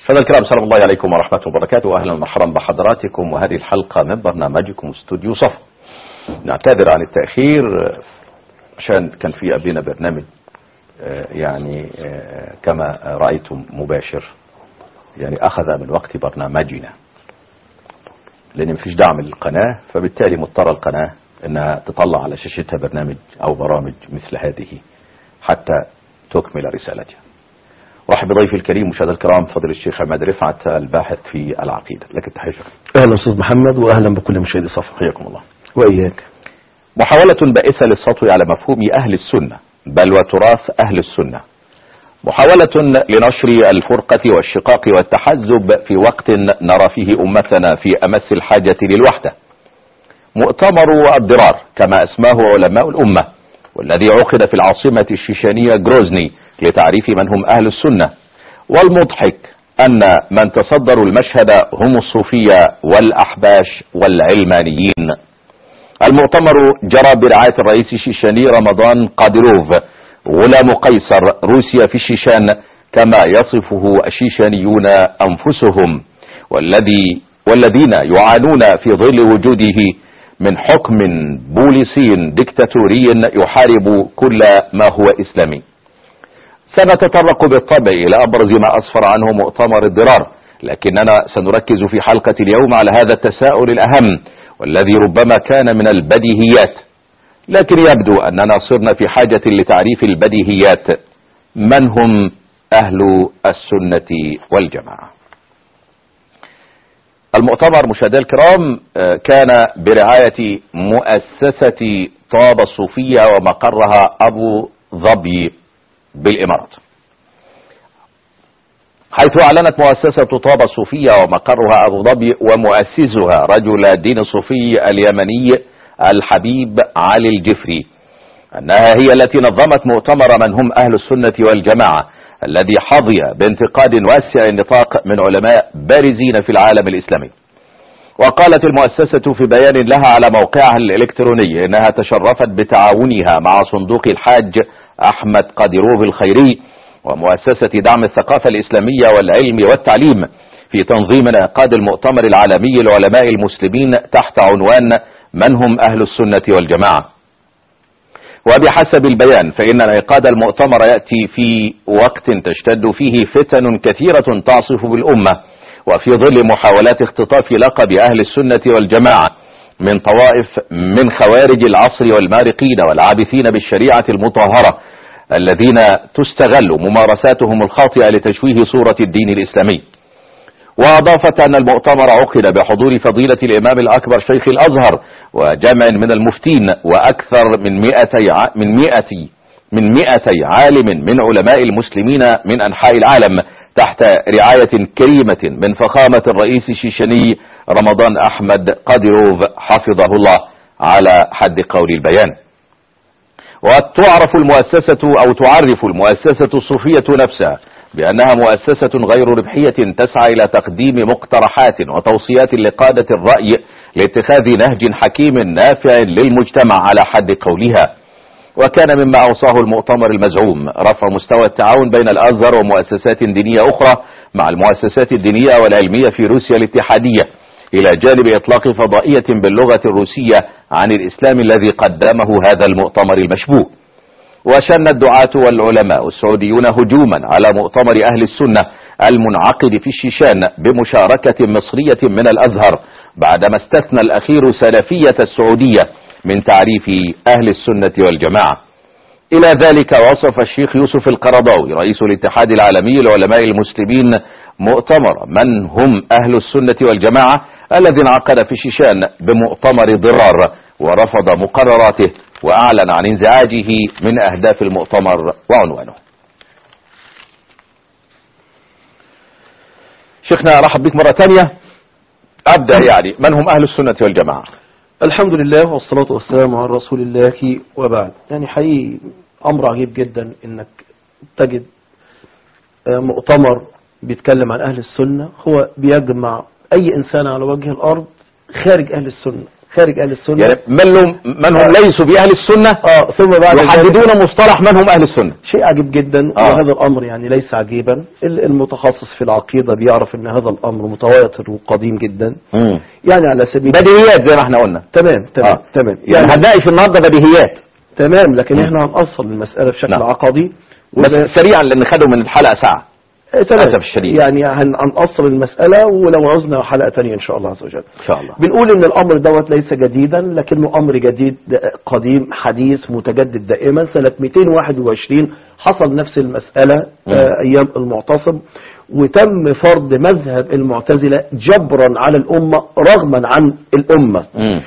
مشاهدينا الكرام سلام الله عليكم ورحمة وبركاته وأهلا ومرحبا بحضراتكم وهذه الحلقة من برنامجكم استوديو صف نعتذر عن التأخير عشان كان في قبلنا برنامج آه، يعني آه، كما رأيتم مباشر يعني أخذ من وقت برنامجنا لأن مفيش دعم للقناة فبالتالي مضطرة القناة أنها تطلع على شاشتها برنامج أو برامج مثل هذه حتى تكمل رسالتها رحب بضيفي الكريم مشاهدينا الكرام فضل الشيخ عماد رفعت الباحث في العقيدة لك التحية اهلا استاذ محمد واهلا بكل مشاهدي صفا حياكم الله واياك محاولة بائسة للسطو على مفهوم أهل السنة بل وتراث أهل السنة محاولة لنشر الفرقة والشقاق والتحزب في وقت نرى فيه أمتنا في أمس الحاجة للوحدة مؤتمر الضرار كما أسماه علماء الأمة والذي عقد في العاصمة الشيشانية جروزني لتعريف من هم أهل السنة والمضحك أن من تصدروا المشهد هم الصوفية والأحباش والعلمانيين المؤتمر جرى برعاية الرئيس الشيشاني رمضان قادروف غلام قيصر روسيا في الشيشان كما يصفه الشيشانيون أنفسهم والذي والذين يعانون في ظل وجوده من حكم بوليسي ديكتاتوري يحارب كل ما هو إسلامي سنتطرق بالطبع إلى أبرز ما أسفر عنه مؤتمر الضرار لكننا سنركز في حلقة اليوم على هذا التساؤل الأهم والذي ربما كان من البديهيات لكن يبدو أننا صرنا في حاجة لتعريف البديهيات من هم أهل السنة والجماعة المؤتمر مشاهدينا الكرام كان برعاية مؤسسة طاب الصوفية ومقرها أبو ظبي بالإمارات حيث أعلنت مؤسسة طاب الصوفية ومقرها أبو ظبي ومؤسسها رجل الدين الصوفي اليمني الحبيب علي الجفري أنها هي التي نظمت مؤتمر من هم أهل السنة والجماعة الذي حظي بانتقاد واسع النطاق من علماء بارزين في العالم الإسلامي وقالت المؤسسة في بيان لها على موقعها الإلكتروني إنها تشرفت بتعاونها مع صندوق الحاج أحمد قادروف الخيري ومؤسسة دعم الثقافة الإسلامية والعلم والتعليم في تنظيم انعقاد المؤتمر العالمي لعلماء المسلمين تحت عنوان من هم أهل السنة والجماعة وبحسب البيان فإن انعقاد المؤتمر يأتي في وقت تشتد فيه فتن كثيرة تعصف بالأمة وفي ظل محاولات اختطاف لقب أهل السنة والجماعة من طوائف من خوارج العصر والمارقين والعابثين بالشريعة المطهرة الذين تستغل ممارساتهم الخاطئة لتشويه صورة الدين الإسلامي وأضافت أن المؤتمر عقد بحضور فضيلة الإمام الأكبر شيخ الأزهر وجمع من المفتين وأكثر من مئتي من مئتي من مئتي عالم من علماء المسلمين من أنحاء العالم تحت رعاية كريمة من فخامة الرئيس الشيشاني رمضان أحمد قادروف حفظه الله على حد قول البيان وتعرف المؤسسة أو تعرف المؤسسة الصوفية نفسها بأنها مؤسسة غير ربحية تسعى إلى تقديم مقترحات وتوصيات لقادة الرأي لاتخاذ نهج حكيم نافع للمجتمع على حد قولها وكان مما أوصاه المؤتمر المزعوم رفع مستوى التعاون بين الأزهر ومؤسسات دينية أخرى مع المؤسسات الدينية والعلمية في روسيا الاتحادية إلى جانب إطلاق فضائية باللغة الروسية عن الإسلام الذي قدمه هذا المؤتمر المشبوه وشن الدعاة والعلماء السعوديون هجوما على مؤتمر أهل السنة المنعقد في الشيشان بمشاركة مصرية من الأزهر بعدما استثنى الأخير سلفية السعودية من تعريف أهل السنة والجماعة إلى ذلك وصف الشيخ يوسف القرضاوي رئيس الاتحاد العالمي لعلماء المسلمين مؤتمر من هم أهل السنة والجماعة الذي انعقد في الشيشان بمؤتمر ضرار ورفض مقرراته وأعلن عن انزعاجه من أهداف المؤتمر وعنوانه شيخنا رحب بك مرة ثانية أبدأ يعني من هم أهل السنة والجماعة الحمد لله والصلاة والسلام على رسول الله وبعد يعني حقيقي أمر عجيب جدا إنك تجد مؤتمر بيتكلم عن أهل السنة هو بيجمع أي إنسان على وجه الأرض خارج أهل السنة خارج اهل السنه يعني من, لهم من هم ليسوا بأهل السنة اه ثم بعد ذلك يحددون مصطلح من هم أهل السنة شيء عجيب جدا آه. وهذا الامر يعني ليس عجيبا ال- المتخصص في العقيده بيعرف ان هذا الامر متواتر وقديم جدا مم. يعني على سبيل بديهيات زي ما احنا قلنا تمام تمام آه. تمام يعني يعني هنناقش النهارده بديهيات تمام لكن مم. احنا هنأصل المساله بشكل نعم. عقدي بس وده- سريعا لان خدوا من الحلقة ساعة آه، تمام للأسف الشديد. يعني هن- هنأصل المساله ولو عوزنا حلقه ثانيه ان شاء الله عز وجل ان شاء الله بنقول ان الامر دوت ليس جديدا لكنه امر جديد قديم حديث متجدد دائما سنة 221 حصل نفس المسألة مم. آه، ايام المعتصم وتم فرض مذهب المعتزلة جبرا على الامة رغما عن الامة مم.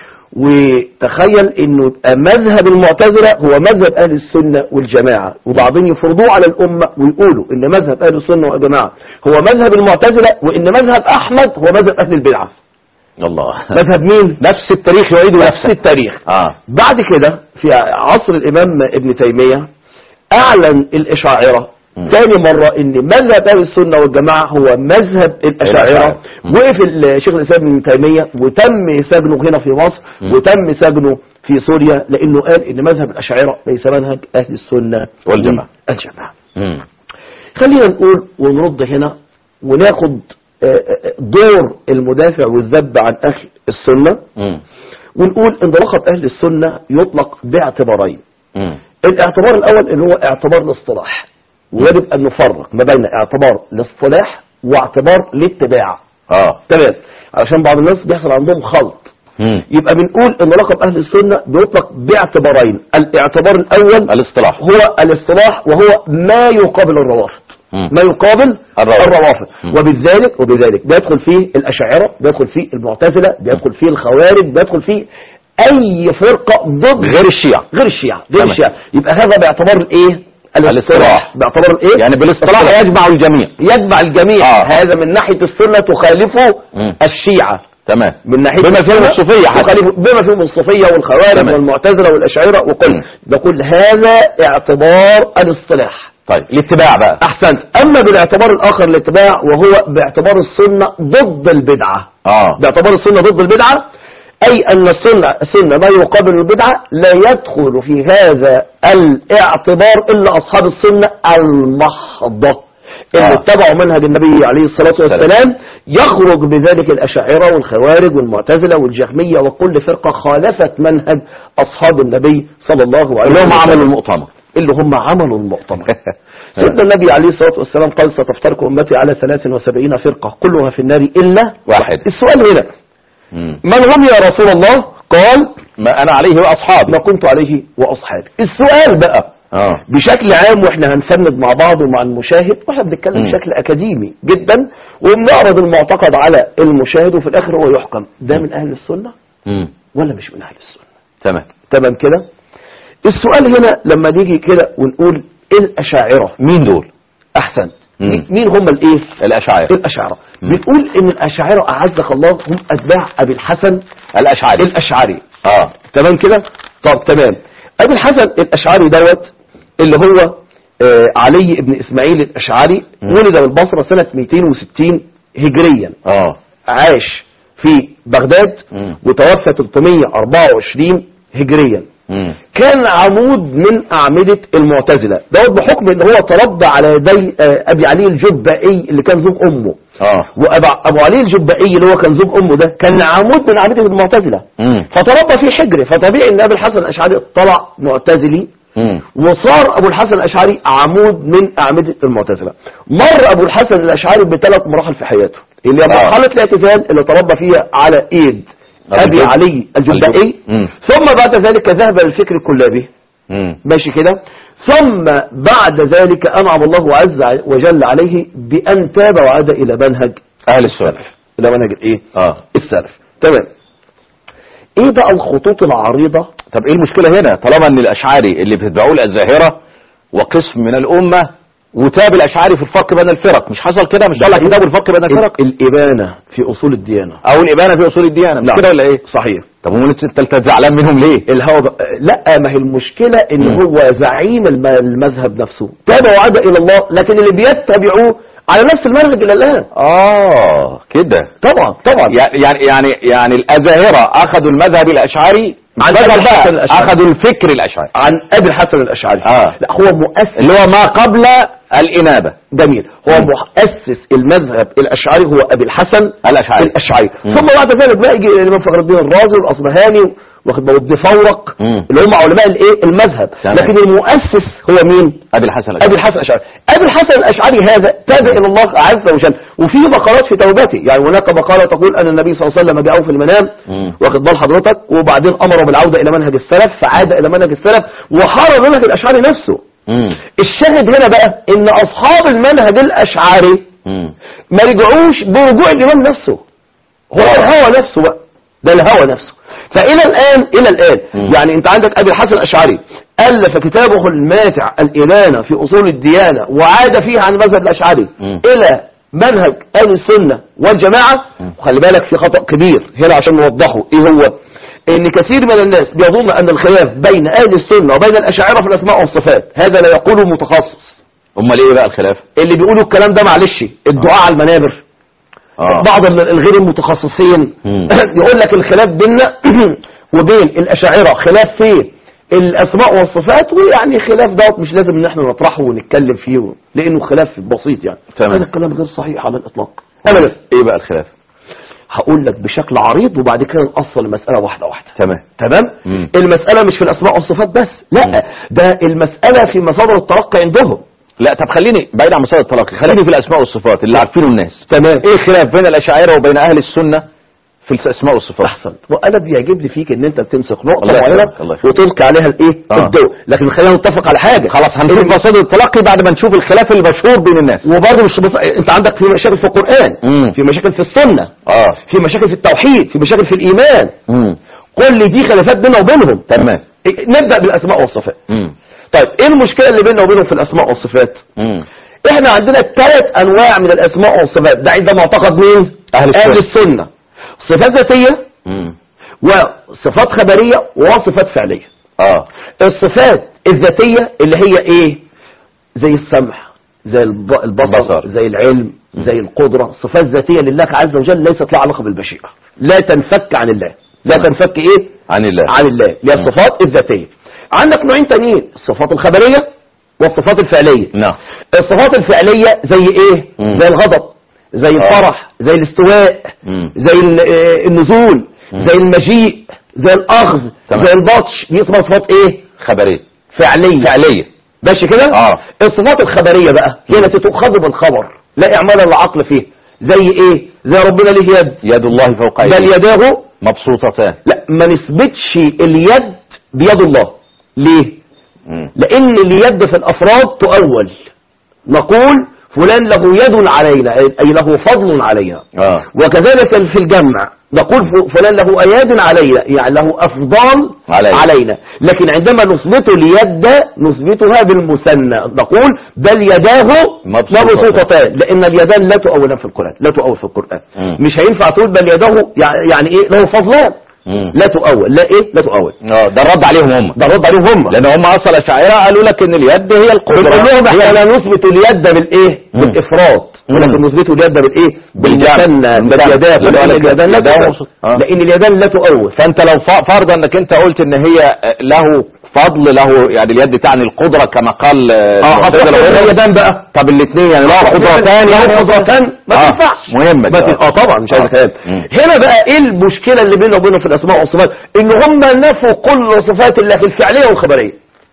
وتخيل انه يبقى مذهب المعتزلة هو مذهب اهل السنة والجماعة وبعضهم يفرضوه على الامة ويقولوا ان مذهب اهل السنة والجماعة هو مذهب المعتزلة وان مذهب احمد هو مذهب اهل البدعة الله مذهب مين نفس التاريخ يعيد نفس نفسه التاريخ اه بعد كده في عصر الامام ابن تيمية اعلن الاشاعرة مم. تاني مرة ان مذهب اهل السنة والجماعة هو مذهب الاشاعرة الأشاعرة. مم. وقف الشيخ الاسلام ابن تيمية وتم سجنه هنا في مصر مم. وتم سجنه في سوريا لانه قال ان مذهب الاشاعرة ليس منهج اهل السنة والجماعة. والجماعة مم. خلينا نقول ونرد هنا وناخد آه، آه، دور المدافع والذب عن اهل السنة مم. ونقول ان لقب اهل السنة يطلق باعتبارين مم. الاعتبار الاول اللي هو اعتبار الاصطلاح ويجب ان نفرق ما بين اعتبار الاصطلاح واعتبار الاتباع اه تمام علشان بعض الناس بيحصل عندهم خلط مم. يبقى بنقول ان لقب اهل السنة بيطلق باعتبارين الاعتبار الاول الاصطلاح هو الاصطلاح وهو ما يقابل الروافض مم. ما يقابل الروافض. الروافض مم. وبذلك وبذلك بيدخل فيه الاشاعره بيدخل فيه المعتزله بيدخل فيه الخوارج بيدخل فيه اي فرقه ضد غير الشيعة غير الشيعة غير تمام. الشيعة يبقى هذا باعتبار الايه الاصطلاح. باعتبار الايه يعني بالاصطلاح الاصطلاح. يجمع الجميع يجمع الجميع آه. هذا من ناحية السنة تخالفه مم. الشيعة تمام من ناحية بما فيهم السنة الصوفية حتى. تخالفه بما فيهم الصوفية والخوارج تمام. والمعتزلة والأشاعرة وكل مم. نقول هذا اعتبار الاصطلاح طيب الاتباع بقى احسنت اما بالاعتبار الاخر الاتباع وهو باعتبار السنة ضد البدعة اه باعتبار السنة ضد البدعة أي أن السنة, السنة ما يقابل البدعة لا يدخل في هذا الاعتبار إلا أصحاب السنة المحضة اللي آه. اتبعوا منهج النبي عليه الصلاة والسلام يخرج بذلك الأشاعرة والخوارج والمعتزلة والجهمية وكل فرقة خالفت منهج أصحاب النبي صلى الله عليه اللي هم وسلم عملوا المؤتمر اللي هم عملوا المؤتمر سيدنا النبي عليه الصلاة والسلام قال ستفترق أمتي على 73 فرقة كلها في النار إلا واحد. السؤال هنا مم. من هم يا رسول الله قال ما انا عليه واصحابي ما كنت عليه وأصحابي السؤال بقى اه بشكل عام واحنا هنسند مع بعض ومع المشاهد واحنا بنتكلم مم. بشكل اكاديمي جدا وبنعرض المعتقد على المشاهد وفي الاخر هو يحكم ده من اهل السنة مم. ولا مش من اهل السنة تمام تمام كده السؤال هنا لما نيجي كده ونقول إيه الاشاعرة مين دول احسن مم. مين هم الايه الاشاعره الاشاعرة مم. بنقول ان الاشاعرة اعزك الله هم اتباع ابي الحسن الاشعري الاشعري اه تمام كده طب تمام ابي الحسن الاشعري دوت اللي هو آه علي بن اسماعيل الاشعري مم. ولد بالبصرة سنة 260 هجريا اه عاش في بغداد مم. وتوفى 324 هجريا مم. كان عمود من أعمدة المعتزلة دوت بحكم ان هو تربى على يدي آه، ابي علي الجبائي اللي كان زوج امه اه وابو علي الجبائي اللي هو كان زوج امه ده كان عمود من أعمدة المعتزلة مم. فتربى في حجر فطبيعي ان ابي الحسن الاشعري طلع معتزلي مم. وصار ابو الحسن الاشعري عمود من اعمدة المعتزلة مر ابو الحسن الاشعري بثلاث مراحل في حياته اللي هي آه. مرحلة الاعتزال اللي تربى فيها على ايد أبو ابي الجب- علي الجبائي مم. ثم بعد ذلك ذهب للفكر الكلابي مم. ماشي كده ثم بعد ذلك انعم الله عز وجل عليه بان تاب وعاد الى منهج اهل السنه الى منهج الايه اه السلف تمام ايه بقى الخطوط العريضة طب ايه المشكله هنا طالما ان الاشعري اللي بيتبعوه الظاهره وقسم من الامه وتاب الاشعري في الفرق بين الفرق مش حصل كده مش طلع كتاب الفرق بين الفرق الإبانة في أصول الديانة او الابانه في اصول الديانه مش نعم. كده ولا ايه صحيح طب امال انت انت زعلان منهم ليه الهوى بقى لا ما هي المشكلة ان مم. هو زعيم الم- المذهب نفسه تاب وعاد الى الله لكن اللي بيتبعوه على نفس المنهج الى الان اه كده طبعا طبعا يعني يعني يعني يعني الازاهره اخذوا المذهب الاشعري عن بدل أبي بقى الحسن الأشعري. اخذوا الفكر الاشعري عن ابي الحسن الاشعري آه. لا هو مؤسس اللي هو ما قبل الانابه جميل هو مم. مؤسس المذهب الاشعري هو ابي الحسن الاشعري الاشعري مم. ثم بعد ذلك بقى يجي الامام فخر الدين الرازي والاصبهاني واخد بالك ابن فورق مم. اللي هم علماء الايه المذهب تمام. لكن المؤسس هو مين ابي الحسن ابي الاشعري الحسن الاشعري ابي الحسن الاشعري هذا تابع الى الله عز وجل وفيه مقالات في توبته يعني هناك مقاله تقول ان النبي صلى الله عليه وسلم جاءه في المنام مم. واخد بال حضرتك وبعدين امره بالعوده الى منهج السلف فعاد الى منهج السلف وحرر منهج الاشعري نفسه مم. الشاهد هنا بقى ان اصحاب المنهج الاشعري مم. ما رجعوش برجوع الامام نفسه هو الهوى نفسه بقى ده الهوى نفسه فالى الان الى الان مم. يعني انت عندك ابي الحسن الاشعري الف كتابه الماتع الابانه في اصول الديانه وعاد فيه عن مذهب الاشعري مم. الى منهج اهل السنه والجماعه مم. وخلي بالك في خطا كبير هنا عشان نوضحه ايه هو ان كثير من الناس بيظن ان الخلاف بين اهل السنه وبين الاشاعره في الاسماء والصفات هذا لا يقوله المتخصص امال ايه بقى الخلاف اللي بيقولوا الكلام ده معلش الدعاء على المنابر اه بعض ال- الغير المتخصصين مم. يقول لك الخلاف بيننا وبين الأشاعرة خلاف في الأسماء والصفات ويعني خلاف دوت مش لازم ان احنا نطرحه ونتكلم فيه لأنه خلاف بسيط يعني تمام. هذا الكلام غير صحيح على الإطلاق أبدا ايه بقى الخلاف هقول لك بشكل عريض وبعد كده نقصر المسألة واحدة واحدة تمام تمام مم. المسألة مش في الأسماء والصفات بس لا مم. ده المسألة في مصادر التلقي عندهم لا طب خليني بعيد عن مسألة التلقي خليني في الاسماء والصفات اللي عارفينه الناس تمام ايه الخلاف بين الاشاعره وبين اهل السنه في الاسماء والصفات احسنت وانا بيعجبني فيك ان انت بتمسك نقطه الله معينه يخليك، الله يخليك. وتلقي عليها الايه آه. الضوء لكن خلينا نتفق على حاجه خلاص هنشوف إن- مصادر التلقي بعد ما نشوف الخلاف المشهور بين الناس وبرضه مش بص... انت عندك في مشاكل في القران مم. في مشاكل في السنه اه في مشاكل في التوحيد في مشاكل في الايمان امم كل دي خلافات بيننا وبينهم تمام إيه، نبدا بالاسماء والصفات امم طيب ايه المشكله اللي بيننا وبينهم في الاسماء والصفات امم احنا عندنا ثلاث انواع من الاسماء والصفات ده عند معتقد مين أهل السنة. اهل السنه صفات ذاتيه امم وصفات خبريه وصفات فعليه اه الصفات الذاتية اللي هي ايه زي السمع زي الب- البصر البصر. زي العلم زي القدرة صفات ذاتية لله عز وجل ليست لها علاقة بالمشيئة لا تنفك عن الله لا تمام. تنفك ايه عن الله عن الله اللي هي مم. الصفات الذاتية عندك نوعين تانيين الصفات الخبرية والصفات الفعلية نعم الصفات الفعلية زي ايه مم. زي الغضب زي الفرح زي الاستواء مم. زي ال- آه، النزول مم. زي المجيء زي الاخذ تمام. زي البطش دي اسمها صفات ايه خبريه فعلية فعليه ماشي كده اه الصفات الخبرية بقى هي التي تؤخذ بالخبر لا اعمال العقل فيه زي ايه زي ربنا له يد يد الله فوق بل ايديهم يداه مبسوطتان لا ما نثبتش اليد بيد الله ليه مم. لان اليد في الافراد تؤول نقول فلان له يد علينا اي له فضل علينا اه وكذلك في الجمع نقول ف- فلان له اياد علينا يعني له افضال علينا. علينا لكن عندما نثبت اليد نثبتها بالمثنى نقول بل يداه مبسوطتان. مبسوطتان لان اليدان لا تؤولان في القران لا تؤول في القران مم. مش هينفع تقول بل يداه يع- يعني ايه له فضلان مم. لا تؤول لا ايه لا تؤول اه ده الرد عليهم هم ده رد عليهم هم لان هم اصلا الاشاعره قالوا لك ان اليد هي القدره بنقول لهم هي احنا لا نثبت اليد بالايه مم. بالافراد مم. ولكن نثبت اليد بالايه بالجمع. بالمثنى بالجمع. باليدان اللي هو لان لك اليدان لا يداه تؤول مبسوط. آه. لان اليدان لا تؤول فانت لو ف- فرضا انك انت قلت ان هي له فضل له يعني اليد تعني القدره كما قال آه، اه المعتزلة هتروح وغيرهم. اليدان بقى طب الاثنين يعني له قدرتان له يعني قدرتان ما آه، تنفعش مهمه ما دي، تن- اه طبعا مش عايز آه. كلام مم. هنا بقى ايه المشكله اللي بيننا وبينهم في الاسماء والصفات ان هم نفوا كل صفات الله في الفعليه والخبريه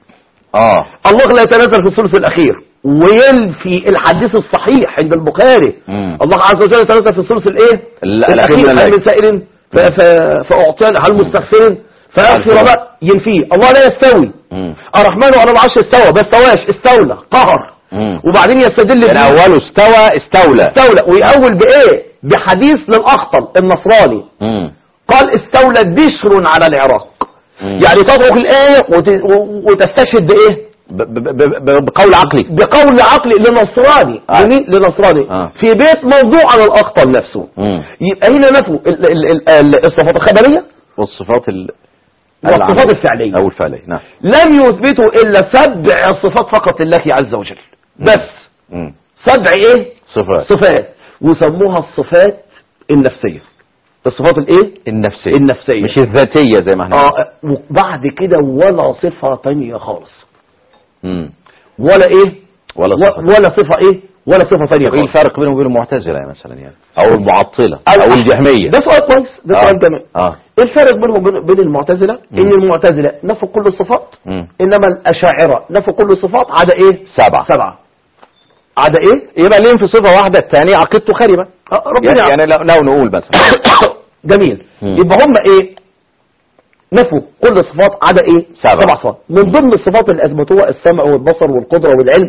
اه الله لا يتنزل في الثلث الاخير وينفي الحديث الصحيح عند البخاري مم. الله عز وجل يتنزل في الثلث الايه ال- الأخير الاخير من هل الليل. من سائل ف- ف- فاعطينا هل مستغفر فاغفر بقى ينفيه الله لا يستوي مم. الرحمن على العرش استوى ما استواش استولى قهر مم. وبعدين يستدل يعني بإيه؟ اوله استوى استولى استولى ويأول بايه بحديث للاخطل النصراني مم. قال استولى بشر على العراق مم. يعني تترك الايه وت- و- وتستشهد بايه ب- ب- ب- ب- بقول عقلي بقول عقلي لنصراني آه. لمين لنصراني آه. في بيت موضوع عن الاخطل نفسه مم. يبقى هنا نفوا ال- ال- ال- ال- الصفات الخبريه والصفات ال... والصفات العملية. الفعليه او الفعليه نعم لم يثبتوا الا سبع صفات فقط لله عز وجل بس مم. سبع ايه صفات صفات وسموها الصفات النفسية الصفات الايه النفسية النفسية مش الذاتية زي ما احنا اه وبعد كده ولا صفة تانية خالص مم. ولا ايه ولا و- صفة ولا صفة ايه ولا صفة تانية طب ايه خالص الفرق بينه وبين المعتزلة مثلا يعني او المعطلة او الجهمية ده سؤال كويس ده آه. سؤال جميل اه ايه الفرق بينهم وبين بين المعتزلة مم. ان المعتزلة نفوا كل الصفات مم. انما الاشاعرة نفوا كل الصفات عدا ايه سبعة سبعة عدا ايه يبقى اللي ينفي صفة واحدة الثاني عقيدته خربة آه، ربنا يعني, يعني لو, لو نقول مثلا جميل مم. يبقى هم ايه نفوا كل الصفات عدا ايه سبعة. سبع صفات من ضمن الصفات اللي اثبتوها السمع والبصر والقدرة والعلم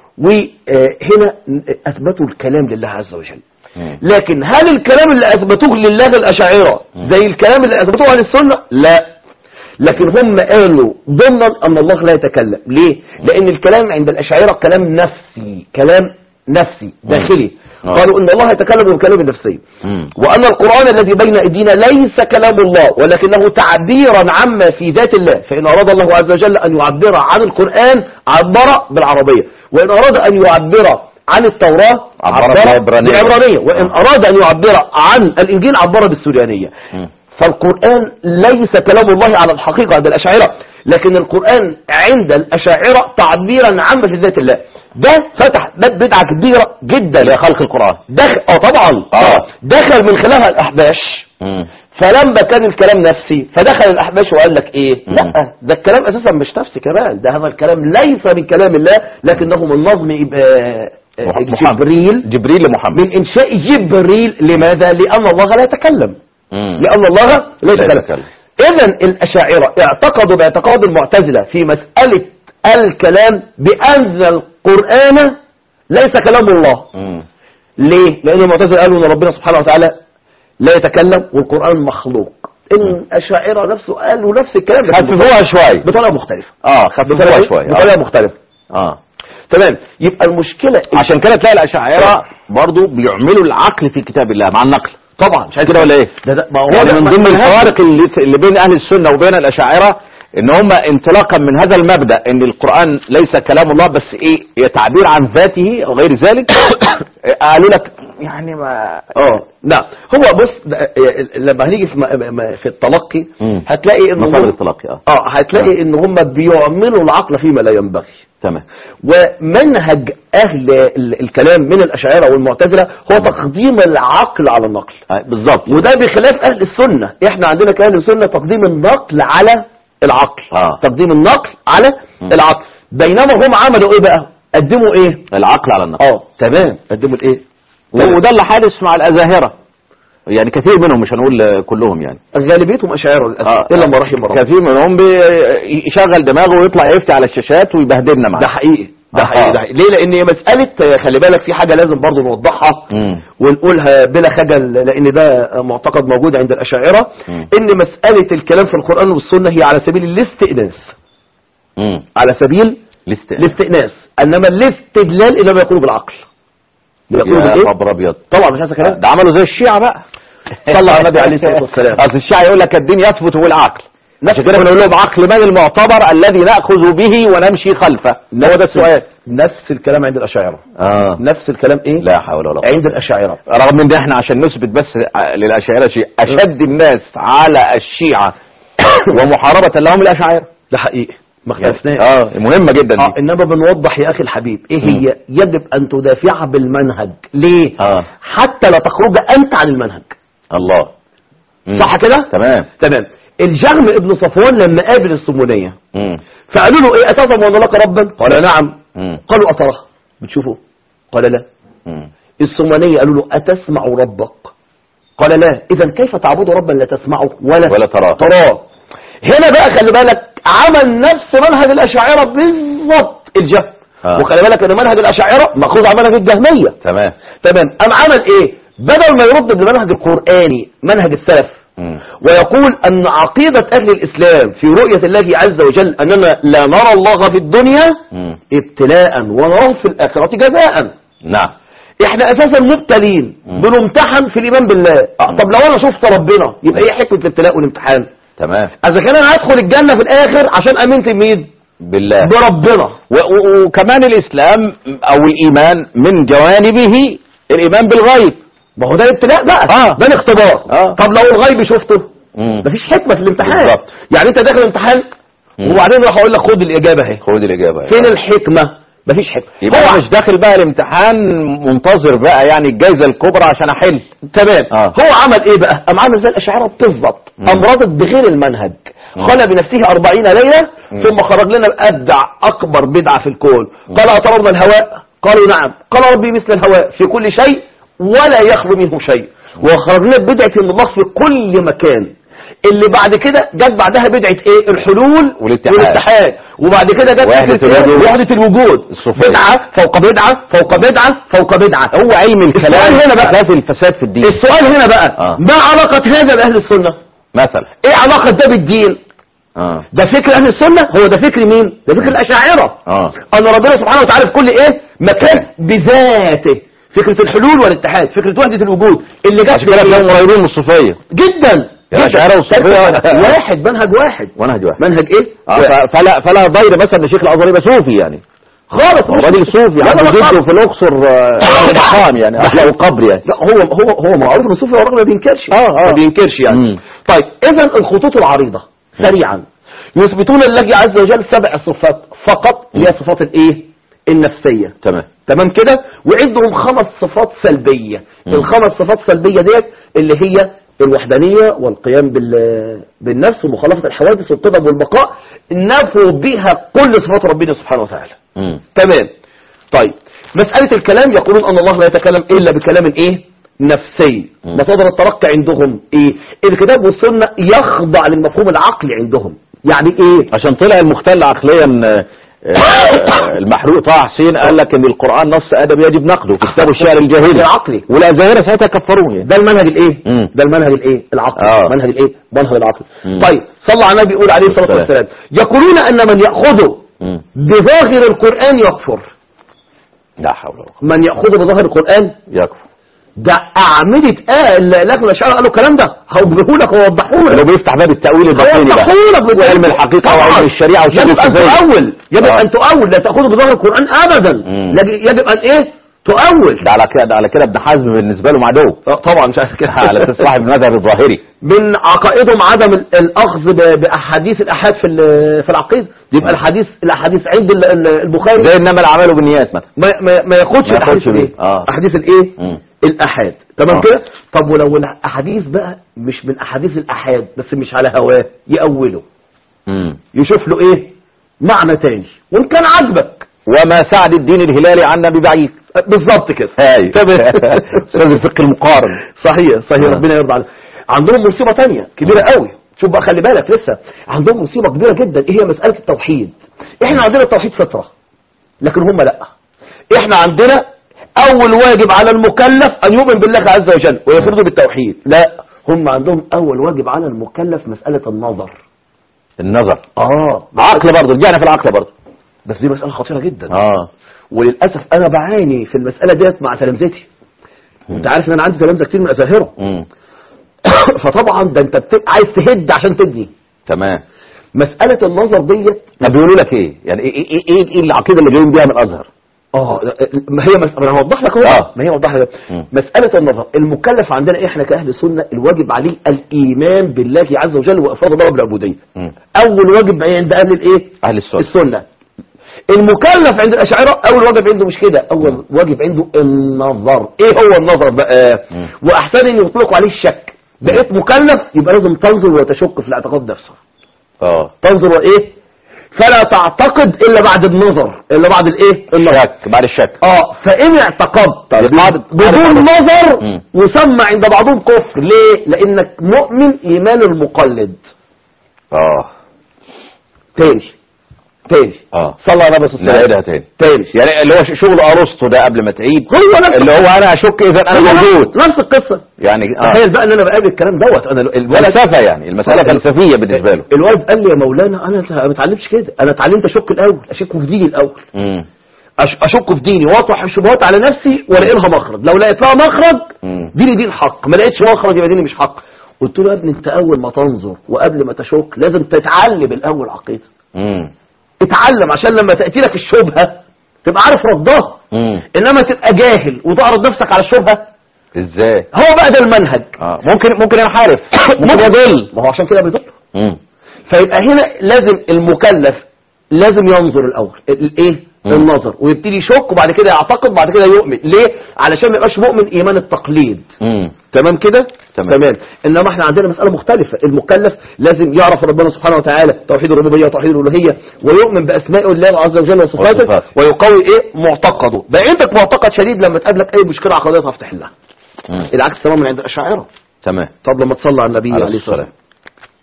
وهنا اثبتوا الكلام لله عز وجل مم. لكن هل الكلام اللي اثبتوه لله الاشاعره مم. زي الكلام اللي اثبتوه عن السنه لا لكن هم قالوا ضمنا ان الله لا يتكلم ليه لان الكلام عند الاشاعره كلام نفسي كلام نفسي داخلي آه. قالوا ان الله يتكلم بالكلام النفسي مم. وأن القرآن الذي بين أيدينا ليس كلام الله ولكنه تعبيرا عما في ذات الله فإن أراد الله عز وجل أن يعبر عن القرآن عبر بالعربية وإن أراد أن يعبر عن التوراة عبر بالعبرانية. بالعبرانية وإن أراد أن يعبر عن الإنجيل عبر بالسوريانية مم. فالقرآن ليس كلام الله على الحقيقة عند الأشاعرة لكن القرآن عند الأشاعرة تعبيرا عما في ذات الله ده فتح باب بدعة كبيرة جدا لخلق القرآن دخل اه طبعا آه. دخل من خلالها الأحباش مم. فلما كان الكلام نفسي فدخل الأحباش وقال لك إيه مم. لا ده الكلام أساسا مش نفسي كمان ده هذا الكلام ليس من كلام الله لكنه من نظم آه، آه، مح- محمد. جبريل جبريل لمحمد من إنشاء جبريل لماذا لأن الله لا يتكلم مم. لأن الله لا لا يتكلم يتكلم. إذا الأشاعرة اعتقدوا باعتقاد المعتزلة في مسألة الكلام بأن القرآن ليس كلام الله مم. ليه؟ لأن المعتزلة قالوا أن ربنا سبحانه وتعالى لا يتكلم والقرآن مخلوق إن الأشاعرة نفسه قالوا نفس الكلام لكن خففوها شوية بطريقة مختلفة اه خففوها بطريقة شوية بطريقة آه. مختلفة اه تمام يبقى المشكلة عشان كده تلاقي الاشاعره برضو بيعملوا العقل في كتاب الله مع النقل طبعا مش عايز كده ولا ايه ده ده ما هو يعني ده- من ما- ضمن ما- الفوارق اللي, اللي بين اهل السنه وبين الاشاعره ان هم انطلاقا من هذا المبدا ان القران ليس كلام الله بس ايه هي تعبير عن ذاته او غير ذلك قالوا لك يعني ما اه نعم هو بص ده- لما هنيجي في م- م- في التلقي مم. هتلاقي ان مصادر هم- التلقي اه اه هتلاقي ان هم بيعملوا العقل فيما لا ينبغي تمام ومنهج اهل ال- الكلام من الاشاعره والمعتزله هو تقديم العقل على النقل آه، بالظبط وده بخلاف اهل السنه احنا عندنا كاهل السنه تقديم النقل على العقل آه. تقديم النقل على مم. العقل بينما هم عملوا ايه بقى قدموا ايه العقل على النقل اه تمام قدموا الايه وده اللي حادث مع الازاهره يعني كثير منهم مش هنقول آه، كلهم يعني غالبيتهم اشاعره للاسف آه. الا ما رحم ربنا كثير منهم بيشغل دماغه ويطلع يفتي على الشاشات ويبهدلنا معاه ده حقيقي ده آه. حقيقي ده حقيقي. ليه لان هي مساله خلي بالك في حاجه لازم برضو نوضحها مم. ونقولها بلا خجل لان ده معتقد موجود عند الاشاعره مم. ان مساله الكلام في القران والسنه هي على سبيل الاستئناس مم. على سبيل لست الاستئناس انما الاستدلال انما يكون بالعقل يكون يا بالايه خبر ابيض طبعا مش عايز كلام ده عملوا زي الشيعة بقى صلى على النبي عليه الصلاة والسلام. اصل الشيعة يقول لك الدين يثبت بالعقل عشان كده بنقول لهم عقل من المعتبر الذي ناخذ به ونمشي خلفه هو ده السؤال نفس الكلام عند الاشاعره اه نفس الكلام ايه لا حول ولا قوه عند الاشاعره رغم ان احنا عشان نثبت بس للاشاعره شيء اشد الناس على الشيعة ومحاربة لهم الاشاعره ده حقيقي ما يعني اختلفناش اه مهمة جدا اه دي انما بنوضح يا اخي الحبيب ايه هي يجب ان تدافع بالمنهج ليه اه حتى لا تخرج انت عن المنهج الله مم. صح كده تمام تمام الجهم ابن صفوان لما قابل الصمونيه مم. فقالوا له ايه اتفهم وان لك ربا قال نعم مم. قالوا اتراه بتشوفه قال لا مم. الصومانية قالوا له أتسمع ربك قال لا إذا كيف تعبد ربا لا تسمعه ولا ولا تراه. تراه هنا بقى خلي بالك عمل نفس منهج الأشاعرة بالظبط الجهم آه. وخلي بالك ان منهج الأشاعرة مأخوذ عن منهج الجهمية تمام تمام أم عمل إيه بدل ما يرد بالمنهج القرآني منهج السلف مم. ويقول أن عقيدة أهل الإسلام في رؤية الله عز وجل أننا لا نرى الله في الدنيا مم. ابتلاء ونراه في الآخرة جزاء نعم احنا اساسا مبتلين مم. بنمتحن في الايمان بالله اه مم. طب لو انا شفت ربنا يبقى ايه حكمه الابتلاء والامتحان تمام اذا كان انا هدخل الجنه في الاخر عشان امنت بمين بالله بربنا و- و- وكمان الإسلام أو الإيمان من جوانبه الايمان بالغيب ما هو ده الابتلاء بقى آه. ده الاختبار آه. طب لو الغيب شفته مم. مفيش حكمه في الامتحان بالظبط. يعني انت داخل الامتحان مم. وبعدين راح اقول لك خد الاجابه اهي خد الاجابه فين الحكمه مفيش حكمه يبقى هو انا مش داخل بقى الامتحان منتظر بقى يعني الجائزه الكبرى عشان احل تمام آه. هو عمل ايه بقى قام عامل زي الاشاعره بالظبط مم. قام رادد بغير المنهج مم. خلى بنفسه أربعين ليله مم. ثم خرج لنا بابدع اكبر بدعه في الكون قال اطردنا الهواء قالوا نعم قال ربي مثل الهواء في كل شيء ولا يخلو منه شيء وخرج لنا ببدعه ان الله في كل مكان اللي بعد كده جت بعدها بدعه ايه الحلول والاتحاد. والاتحاد وبعد كده جت وحدة فكره إيه؟ الوجود. وحده الوجود الصوفية. بدعه فوق بدعه فوق بدعه فوق بدعه هو علم الكلام السؤال هنا بقى. اساس الفساد في الدين السؤال هنا بقى آه. ما علاقة هذا بأهل السنة مثلا ايه علاقة ده بالدين اه ده فكر أهل السنة هو ده فكر مين ده فكر الأشاعرة اه أن ربنا سبحانه وتعالى في كل ايه مكان بذاته فكرة الحلول والاتحاد فكرة وحدة الوجود اللي جت عشان كده كانوا قريبين من الصوفيه جدا يا جداً. الأشاعرة والصوفية. واحد منهج واحد منهج واحد منهج ايه آه ف- فلا فلا ضير مثلا ان شيخ الازهر يبقى صوفي يعني خالص هو راجل صوفي لا، عنده لا، جده خالص. في الاقصر آه، مقام يعني احلى القبر يعني لا هو هو هو معروف ان الصوفي هو راجل ما بينكرش آه، آه. ما بينكرش يعني مم. طيب اذا الخطوط العريضة سريعا يثبتون لله عز وجل سبع صفات فقط هي صفات الايه النفسية تمام تمام كده وعندهم خمس صفات سلبية مم. الخمس صفات سلبية ديت اللي هي الوحدانية والقيام بال... بالنفس ومخالفة الحوادث والقدم والبقاء نفوا بها كل صفات ربنا سبحانه وتعالى مم. تمام طيب مسألة الكلام يقولون أن الله لا يتكلم إلا بكلام إيه نفسي مم. مصادر التلقي عندهم إيه الكتاب والسنة يخضع للمفهوم العقلي عندهم يعني إيه عشان طلع المختل عقليا آه، آه، المحروق طه حسين قال لك ان القران نص ادبي يجب نقده في كتاب الشعر الجاهلي العقلي والازاهره ساعتها كفروه يعني ده المنهج الايه مم. ده المنهج الايه العقلي آه. منهج الايه منهج العقل مم. طيب صلى على النبي يقول عليه الصلاه والسلام. والسلام يقولون ان من ياخذ مم. بظاهر القران يكفر لا حول ولا قوه من ياخذ بظاهر القران يكفر ده اعمده اه لكن الاشاعره قالوا الكلام ده هوجهه لك ووضحوه لك لو بيفتح باب التاويل الباطني بقى هيوضحوا لك وعلم الحقيقه طبعاً. وعلم الشريعه وشغل يجب ان الفيزياء. تؤول يجب آه. ان تؤول لا تاخذ بظاهر القران ابدا مم. يجب يجب ان ايه تؤول ده على كده ده على كده ابن حزم بالنسبه له معدو آه، طبعا مش عايز كده على اساس صاحب المذهب الظاهري من عقائدهم عدم ال- الاخذ ب- باحاديث الاحاد في ال- في العقيده يبقى مم. الحديث الاحاديث عند ال- ال- البخاري زي انما الاعمال بالنيات مثلا ما ما, ما ياخدش ما الاحاديث ياخدش الايه بيه. آه. احاديث الايه مم. الاحاد تمام آه. كده طب ولو الاحاديث بقى مش من احاديث الاحاد بس مش على هواه يأوله مم. يشوف له ايه معنى تاني وان كان عاجبك وما سعد الدين الهلالي عنا ببعيد بالظبط كده هاي تمام استاذ الفقه المقارن صحيح صحيح آه. ربنا يرضى عليك عندهم مصيبة تانية كبيرة قوي شوف بقى خلي بالك لسه عندهم مصيبة كبيرة جدا ايه هي مسألة التوحيد احنا عندنا التوحيد فطرة لكن هم لا احنا عندنا اول واجب على المكلف ان يؤمن بالله عز وجل ويفرض بالتوحيد لا هم عندهم اول واجب على المكلف مسألة النظر النظر اه عقل برضه رجعنا في العقل برضه بس دي مسألة خطيرة جدا اه وللأسف انا بعاني في المسألة ديت مع تلامذتي انت عارف ان انا عندي تلامذة كتير من ازاهره مم. فطبعا ده انت بت... عايز تهد عشان تبني تمام مسألة النظر ديت طب بيقولوا لك ايه يعني ايه ايه ايه, إيه العقيده اللي جايين بيها من الازهر اه ما هي مس... ما انا هوضح لك اهو آه. ما هي اوضح لك مم. مسألة النظر المكلف عندنا احنا كأهل سنة الواجب عليه الإيمان بالله عز وجل وإفراد الله بالعبودية مم. أول واجب عند أهل الإيه؟ اهل السنه السنة المكلف عند الأشاعرة أول واجب عنده مش كده أول واجب عنده النظر إيه هو النظر بقى مم. وأحسن أن يطلق عليه الشك بقيت مكلف يبقى لازم تنظر وتشك في الاعتقاد نفسه اه تنظر وإيه فلا تعتقد إلا بعد النظر إلا بعد الإيه النظر شك بعد الشك اه فإن اعتقدت بعد- بدون بعد- نظر مم. يسمى عند بعضهم كفر ليه لأنك مؤمن إيمان المقلد اه تاني تاني اه صلى على النبي صلى الله عليه نعيدها وسلم تاني تاني يعني اللي هو شغل ارسطو ده قبل ما تعيد هو نفس اللي هو انا اشك اذا انا هو نفس- موجود نفس القصة يعني اه تخيل بقى ان انا بقابل الكلام دوت انا الولد فلسفه يعني المساله فلسفيه بالنسبه له الولد قال لي يا مولانا انا ما اتعلمتش كده انا اتعلمت اشك الاول اشك في ديني الاول مم. أش- اشك في ديني واطرح الشبهات على نفسي والاقي لها مخرج لو لقيت لها مخرج مم. ديني دين حق ما لقيتش مخرج يبقى ديني مش حق قلت له يا ابني انت اول ما تنظر وقبل ما تشك لازم تتعلم الاول عقيده مم. اتعلم عشان لما تاتي لك الشبهه تبقى عارف ردها مم. انما تبقى جاهل وتعرض نفسك على الشبهه ازاي هو بقى ده المنهج اه ممكن ممكن ينحرف ممكن يضل ما هو عشان كده بيضل مم. فيبقى هنا لازم المكلف لازم ينظر الاول الايه مم. النظر ويبتدي يشك وبعد كده يعتقد وبعد كده يؤمن ليه علشان ما يبقاش مؤمن ايمان التقليد مم. تمام كده تمام. تمام انما احنا عندنا مساله مختلفه المكلف لازم يعرف ربنا سبحانه وتعالى توحيد الربوبيه وتوحيد الالوهيه ويؤمن باسماء الله عز وجل وصفاته وصفاته. ويقوي ايه معتقده بقى عندك معتقد شديد لما تقابلك اي مشكله عقديه تعرف تحلها مم. العكس تماما عند الاشاعره تمام طب لما تصلي على النبي عليه عليه الصلاه الصلاة. والسلام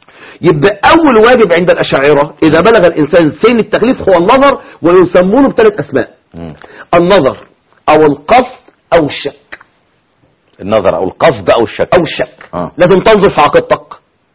يبقى اول واجب عند الاشاعره اذا بلغ الانسان سن التكليف هو النظر ويسمونه بثلاث اسماء مم. النظر او القصد او الشك النظر او القصد او الشك او الشك آه. لازم تنظر في عقيدتك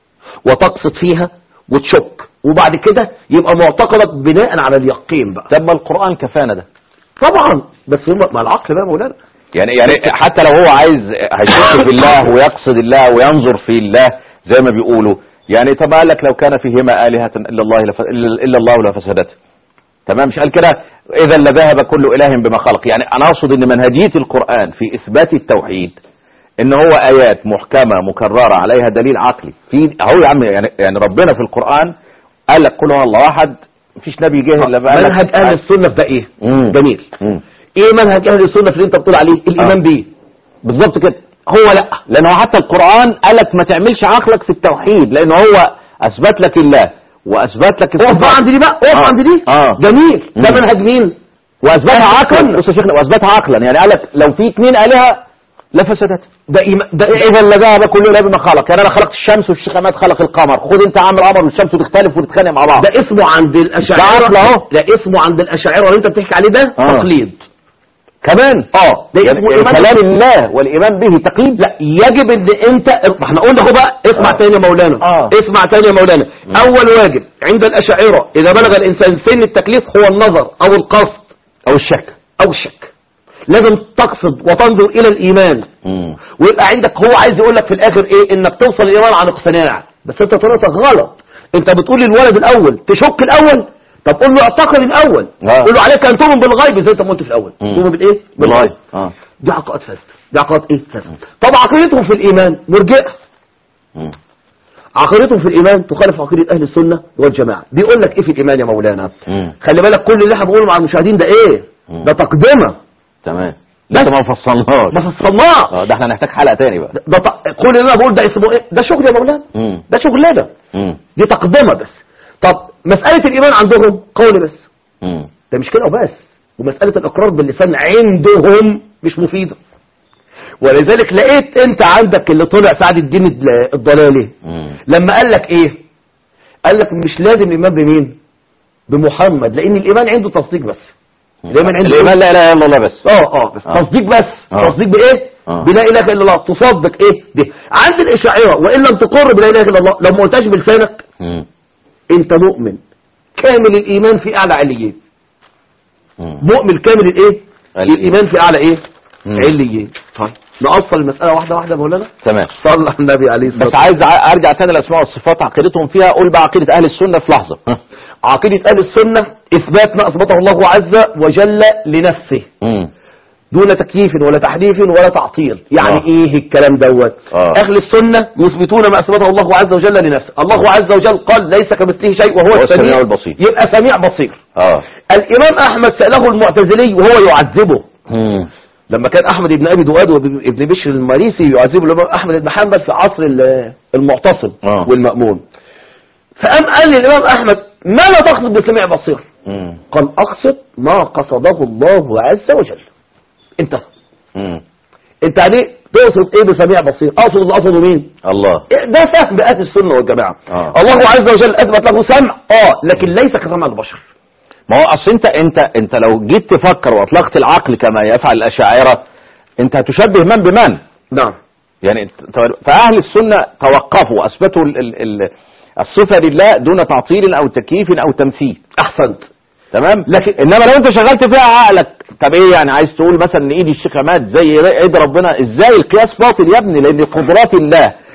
وتقصد فيها وتشك وبعد كده يبقى معتقدك بناء على اليقين بقى طب ما القرآن كفانا ده طبعا بس هم مع العقل بقى يا مولانا يعني يعني حتى لو هو عايز هيشك في الله ويقصد الله وينظر في الله زي ما بيقولوا يعني طب قال لك لو كان فيهما آلهة إلا الله لف... إلا إلا الله لفسدت تمام مش قال كده إذا لذهب كل إله بما خلق يعني أنا أقصد إن منهجية القرآن في إثبات التوحيد إن هو آيات محكمة مكررة عليها دليل عقلي في أهو يا عم يعني, يعني ربنا في القرآن قال لك قل هو الله أحد مفيش نبي جه إلا بقى لك- منهج اهل السنه في ده ايه مم. جميل مم. ايه منهج اهل السنه في اللي انت بتقول عليه الايمان آه. بيه بالظبط كده هو لا لان هو حتى القرآن قالك ما تعملش عقلك في التوحيد لان هو اثبت لك الله واثبت لك اقف بقى الصفات. عند دي بقى اقف آه. عند دي اه جميل ده مم. منهج مين واثبتها أهل عقلا السنة. بص يا شيخنا واثبتها عقلا يعني قالك لو في اثنين الهه لفسدت ده إيمان ده اذا لذهب كل اله بما خلق يعني انا خلقت الشمس والشيخ عماد خلق القمر خد انت عامل القمر والشمس تختلف وتتخانق مع بعض ده اسمه عند الاشاعره ده عقل أهو. ده اسمه عند الاشاعره اللي انت بتحكي عليه ده آه. تقليد كمان اه ده يعني اسمه ايمان كلام الله والايمان به تقليد لا يجب ان انت ما احنا قلنا اهو بقى اسمع آه. تاني يا مولانا آه. اسمع تاني يا مولانا مم. اول واجب عند الاشاعره اذا بلغ الانسان سن التكليف هو النظر او القصد او الشك او الشك لازم تقصد وتنظر الى الايمان مم. ويبقى عندك هو عايز يقول لك في الاخر ايه انك توصل الايمان عن اقتناع بس انت طريقتك غلط انت بتقول للولد الاول تشك الاول طب قول له اعتقد الاول آه. قول له عليك ان تؤمن بالغيب زي انت ما قلت في الاول مم. تؤمن بالايه بالغيب اه دي عقائد فاسده دي عقائد ايه فاسده طب عقيدتهم في الايمان مرجئه مم. عقيدتهم في الايمان تخالف عقيده اهل السنه والجماعه بيقول لك ايه في الايمان يا مولانا مم. خلي بالك كل اللي احنا بنقوله مع المشاهدين ده ايه مم. ده تقدمه تمام لسه ما فصلناش ما فصلناش اه ده احنا هنحتاج حلقة تاني بقى ده ده ط- كل اللي انا بقول ده اسمه ايه ده شغل يا مولانا مم. ده شغلانه مم. دي تقدمه بس طب مساله الايمان عندهم قول بس مم. ده مش كده وبس ومساله الاقرار باللسان عندهم مش مفيده ولذلك لقيت انت عندك اللي طلع سعد الدين الد- الضلالي مم. لما قال لك ايه قال لك مش لازم الايمان بمين بمحمد لان الايمان عنده تصديق بس الايمان عنده الإيمان لا إله إلا الله بس اه اه بس آه. تصديق بس آه. تصديق بايه آه. بلا اله الا الله تصدق ايه دي عند الاشاعره وان لم تقر بلا اله الا الله لو ما قلتهاش بلسانك مم. انت مؤمن كامل الايمان في اعلى عليين مم. مؤمن كامل الايه عليين. الايمان في اعلى ايه مم. عليين طيب نأصل المسألة واحدة واحدة يا مولانا تمام صلى على النبي عليه الصلاة بس عايز ع- ارجع تاني للاسماء والصفات عقيدتهم فيها قول بقى عقيدة اهل السنة في لحظة ها. عقيدة أهل السنة إثبات ما أثبته الله عز وجل لنفسه مم. دون تكييف ولا تحريف ولا تعطيل يعني آه. ايه الكلام دوت آه. اهل السنة يثبتون ما اثبته الله عز وجل لنفسه الله عز وجل قال ليس كمثله شيء وهو هو السميع السميع البصير. يبقى سميع بصير اه الامام احمد سأله المعتزلي وهو يعذبه مم. لما كان احمد بن ابي دؤاد وابن بشر المريسي يعذبه الامام احمد بن حنبل في عصر ال- المعتصم آه. والمأمون فقام قال للامام احمد ما لا تقصد بسميع بصير مم. قال اقصد ما قصده الله عز وجل انتهى مم. انت عليه تقصد ايه بسميع بصير اقصد اللي قصده مين الله إيه ده فهم اهل السنه والجماعه آه. الله عز وجل اثبت له سمع اه لكن ليس كسمع البشر ما هو اصل انت انت انت لو جيت تفكر واطلقت العقل كما يفعل الاشاعره انت هتشبه من بمن نعم يعني انت- فاهل السنه توقفوا واثبتوا ال- ال- ال- الصفه لله دون تعطيل او تكييف او تمثيل احسنت تمام لكن انما لو انت شغلت فيها عقلك طب ايه يعني عايز تقول مثلا ان ايد الشيخ مات زي ايد ربنا ازاي القياس باطل يا ابني لان قدرات الله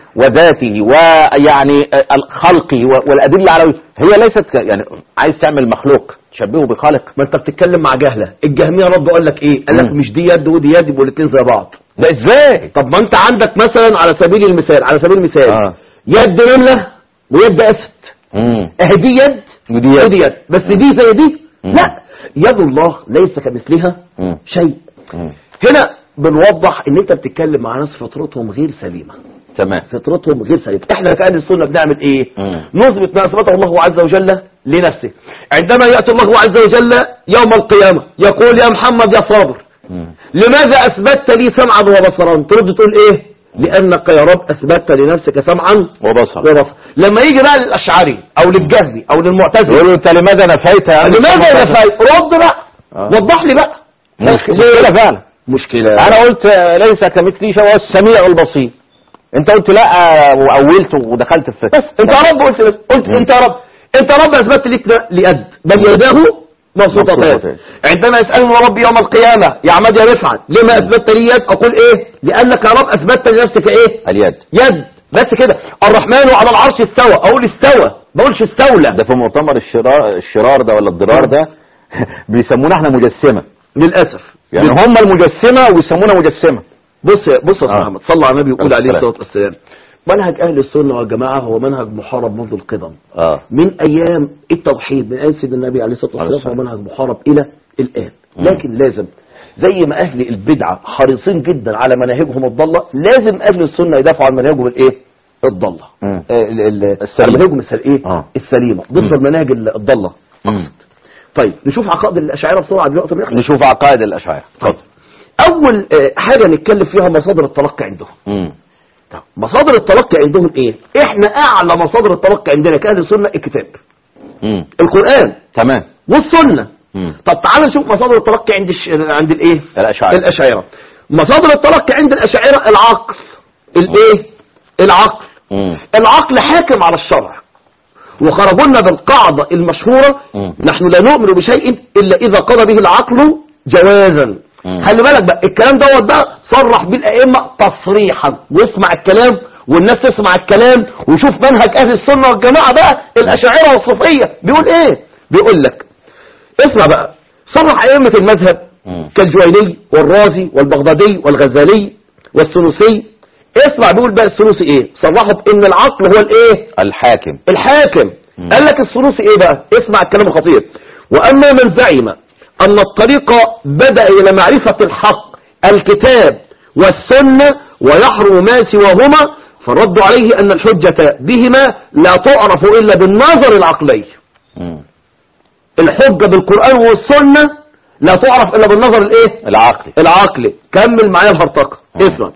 وذاته ويعني خلقه والأدلة على هي ليست ك- يعني عايز تعمل مخلوق تشبهه بخالق ما انت بتتكلم مع جهله الجهميه ردوا قال لك ايه قال لك مم. مش دي يد ودي يد يبقوا الاثنين زي بعض ده ازاي طب ما انت عندك مثلا على سبيل المثال على سبيل المثال آه. يد نمله ويد اسد مم. اهي دي يد ودي يد. ودي يد بس دي زي دي مم. لا يد الله ليس كمثلها مم. شيء مم. هنا بنوضح ان انت بتتكلم مع ناس فطرتهم غير سليمه تمام فطرتهم غير سليمه احنا كأهل السنه بنعمل ايه مم. نثبت ما اثبته الله عز وجل لنفسه عندما ياتي الله عز وجل يوم القيامه يقول يا محمد يا صابر مم. لماذا اثبتت لي سمعا وبصرا ترد تقول ايه لانك يا رب اثبتت لنفسك سمعا وبصر وبصر لما يجي بقى للاشعري او للجهمي او للمعتزلي يقولوا انت لماذا نفيت يا أهل لماذا السنة؟ يا فاي رد بقى آه. وضح لي بقى مشكلة مشكلة فعلا مشكله انا قلت ليس كمثلي شيء هو السميع البصير انت قلت لا واولت ودخلت في بس انت يا رب قلت قلت مم. انت يا رب انت يا رب اثبتت ليك ليد بل يداه مبسوطتان مبسوطتان. عندما يسالني ربي يوم القيامه يا عماد يا رفعت لما اثبتت لي يد اقول ايه لانك يا رب اثبتت لنفسك ايه اليد يد بس كده الرحمن على العرش استوى اقول استوى ما اقولش استولى ده في مؤتمر الشرار الشرار ده ولا الضرار ده بيسمونا احنا مجسمة للاسف يعني هم المجسمة ويسمونا مجسمة بص بص يا آه. محمد صلى على النبي وقول عليه عليه السلام. الصلاه والسلام منهج اهل السنه والجماعه هو منهج محارب منذ القدم اه من ايام التوحيد من ايام سيدنا النبي عليه الصلاه عليه والسلام هو السلام. منهج محارب الى الان مم. لكن لازم زي ما اهل البدعه حريصين جدا على مناهجهم الضاله لازم اهل السنه يدافعوا عن مناهجهم الايه الضاله مم. آه، ال- ال- السليمة. على مناهجهم السل- ايه آه. السليمه ضد مم. المناهج ال- الضاله مم. طيب نشوف عقائد الاشاعره بسرعه دلوقتي بنخلص. نشوف عقائد الاشاعره طيب اول آه، حاجه نتكلم فيها مصادر التلقي عندهم مم. طب مصادر التلقي عندهم ايه احنا اعلى مصادر التلقي عندنا كاهل السنه الكتاب مم. القران تمام والسنه مم. طب تعال نشوف مصادر التلقي عند الش... عند الايه الاشاعره الاشاعره مصادر التلقي عند الاشاعره العقل الايه العقل مم. العقل حاكم على الشرع وخرجوا لنا بالقاعده المشهوره مم. نحن لا نؤمن بشيء الا اذا قضى به العقل جوازا مم. خلي بالك بقى الكلام دوت بقى صرح به الائمه تصريحا واسمع الكلام والناس تسمع الكلام وشوف منهج اهل السنه والجماعه بقى الاشاعره والصوفيه بيقول ايه بيقول لك اسمع بقى صرح ائمه المذهب مم. كالجويني والرازي والبغدادي والغزالي والسنوسي اسمع بيقول بقى السنوسي ايه صرحوا بان العقل هو الايه الحاكم الحاكم مم. قال لك السنوسي ايه بقى اسمع الكلام الخطير واما من زعم ان الطريق بدأ الى معرفة الحق الكتاب والسنة ويحرم ما سواهما فالرد عليه ان الحجة بهما لا تعرف الا بالنظر العقلي مم. الحجة بالقرآن والسنة لا تعرف الا بالنظر الايه العقل العقلي كمل معايا الهرطقة مم. اسمع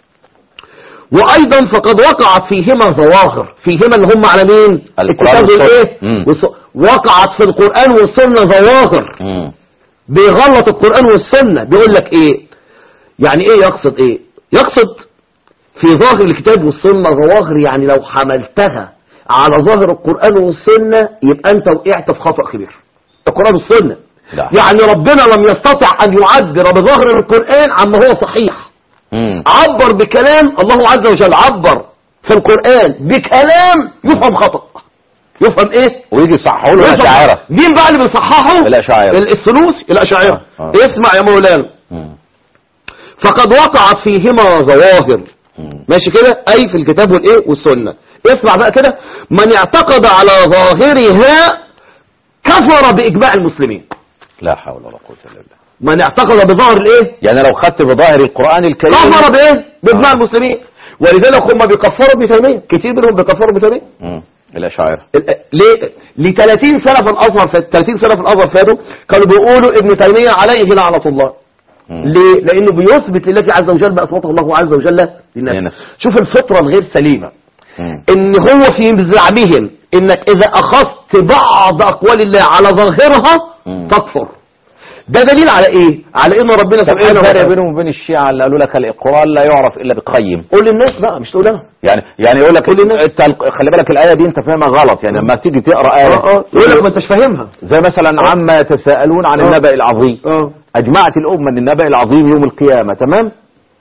وايضا فقد وقعت فيهما ظواهر فيهما اللي هم على مين القرآن الكتاب والسنة. والايه مم. والس- وقعت في القرآن والسنة ظواهر مم. بيغلط القرآن والسنة بيقول لك ايه يعني ايه يقصد ايه يقصد في ظاهر الكتاب والسنة ظواهر يعني لو حملتها على ظاهر القرآن والسنة يبقى انت وقعت في خطأ كبير القرآن والسنة لا. يعني ربنا لم يستطع ان يعبر بظاهر القرآن عما هو صحيح مم. عبر بكلام الله عز وجل عبر في القرآن بكلام يفهم خطأ يفهم ايه ويجي يصححوا له يفهم الاشاعره خطأ. مين بقى اللي بيصححه الأشاعرة. ال- الثلوث الاشاعره آه، آه. اسمع يا مولانا مم. فقد وقعت فيهما ظواهر مم. ماشي كده اي في الكتاب والايه والسنه اسمع بقى كده من اعتقد على ظاهرها كفر باجماع المسلمين لا حول ولا قوه الا بالله من اعتقد بظاهر الايه يعني لو خدت بظاهر القران الكريم كفر بايه باجماع آه. المسلمين ولذلك هم بيكفروا ابن تيميه كتير منهم بيكفروا ابن تيميه مم. الاشاعره ال- ليه ل 30 سنه في الازهر فات 30 سنه في الازهر فاتوا كانوا بيقولوا ابن تيميه عليه لعنه الله مم. ليه لانه بيثبت لله عز وجل ما اثبته الله عز وجل لنفسه لنفسه. شوف الفطره الغير سليمه مم. ان هو في زعمهم انك اذا اخذت بعض اقوال الله على ظاهرها مم. تكفر ده دليل على ايه على ان ربنا طب ايه سبحانه الفرق وتعالى بينهم وبين الشيعة اللي قالوا لك القرآن لا يعرف الا بقيم قول للناس بقى مش تقول انا يعني يعني يقول لك انت الق- خلي بالك الايه دي انت فاهمها غلط يعني لما تيجي تقرا ايه اه اه يقول لك ما انتش فاهمها زي مثلا عما يتساءلون عن آه. النبأ العظيم اه اجمعت الامه ان النبأ العظيم يوم القيامه تمام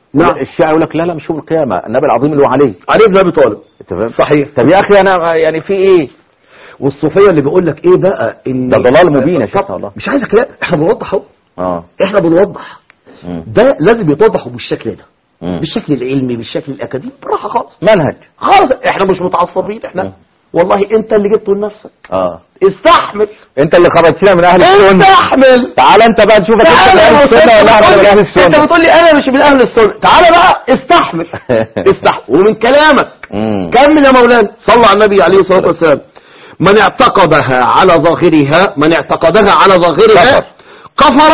نعم. الشيعة يقول لك لا لا مش يوم القيامة النبي العظيم اللي هو عليه علي بن ابي طالب انت فاهم صحيح طب يا اخي انا يعني في ايه والصوفيه اللي بيقول لك ايه بقى ان ده ضلال مبين يا طب شيخ والله. مش عايز كلام احنا بنوضح اهو اه احنا بنوضح مم. ده لازم يتوضح بالشكل ده مم. بالشكل العلمي بالشكل الاكاديمي براحه خالص منهج خالص احنا مش متعصبين احنا مم. والله انت اللي جبته لنفسك اه استحمل انت اللي خرجتنا من اهل السنة استحمل تعال انت بقى نشوفك انت من تعالى اهل يا السنة ولا احنا من اهل انت السنة بتقول لي انا مش من اهل السنه تعالى بقى استحمل استحمل ومن كلامك مم. كمل يا مولانا صلى على النبي عليه الصلاه والسلام من اعتقدها على ظاهرها من اعتقدها على ظاهرها كفر. كفر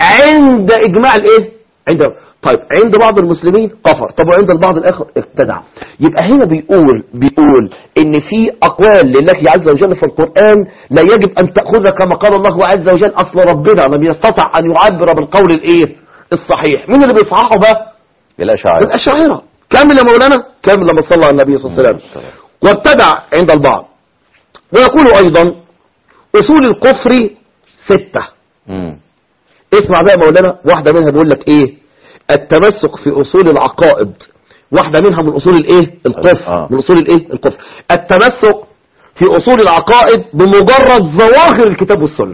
عند اجماع الايه عند طيب عند بعض المسلمين كفر طب وعند البعض الاخر ابتدع يبقى هنا بيقول بيقول ان في اقوال لله عز وجل في القران لا يجب ان تاخذها كما قال الله عز وجل اصل ربنا لم يستطع ان يعبر بالقول الايه الصحيح مين اللي بيصححه بقى الاشاعرة الأشاعرة كمل يا مولانا كمل لما صلى على النبي صلى الله عليه وسلم وابتدع عند البعض ويقول أيضا أصول الكفر ستة مم. اسمع بقى يا مولانا واحدة منها بيقول لك إيه التمسك في أصول العقائد واحدة منها من أصول الإيه الكفر آه. من أصول الإيه الكفر التمسك في أصول العقائد بمجرد ظواهر الكتاب والسنة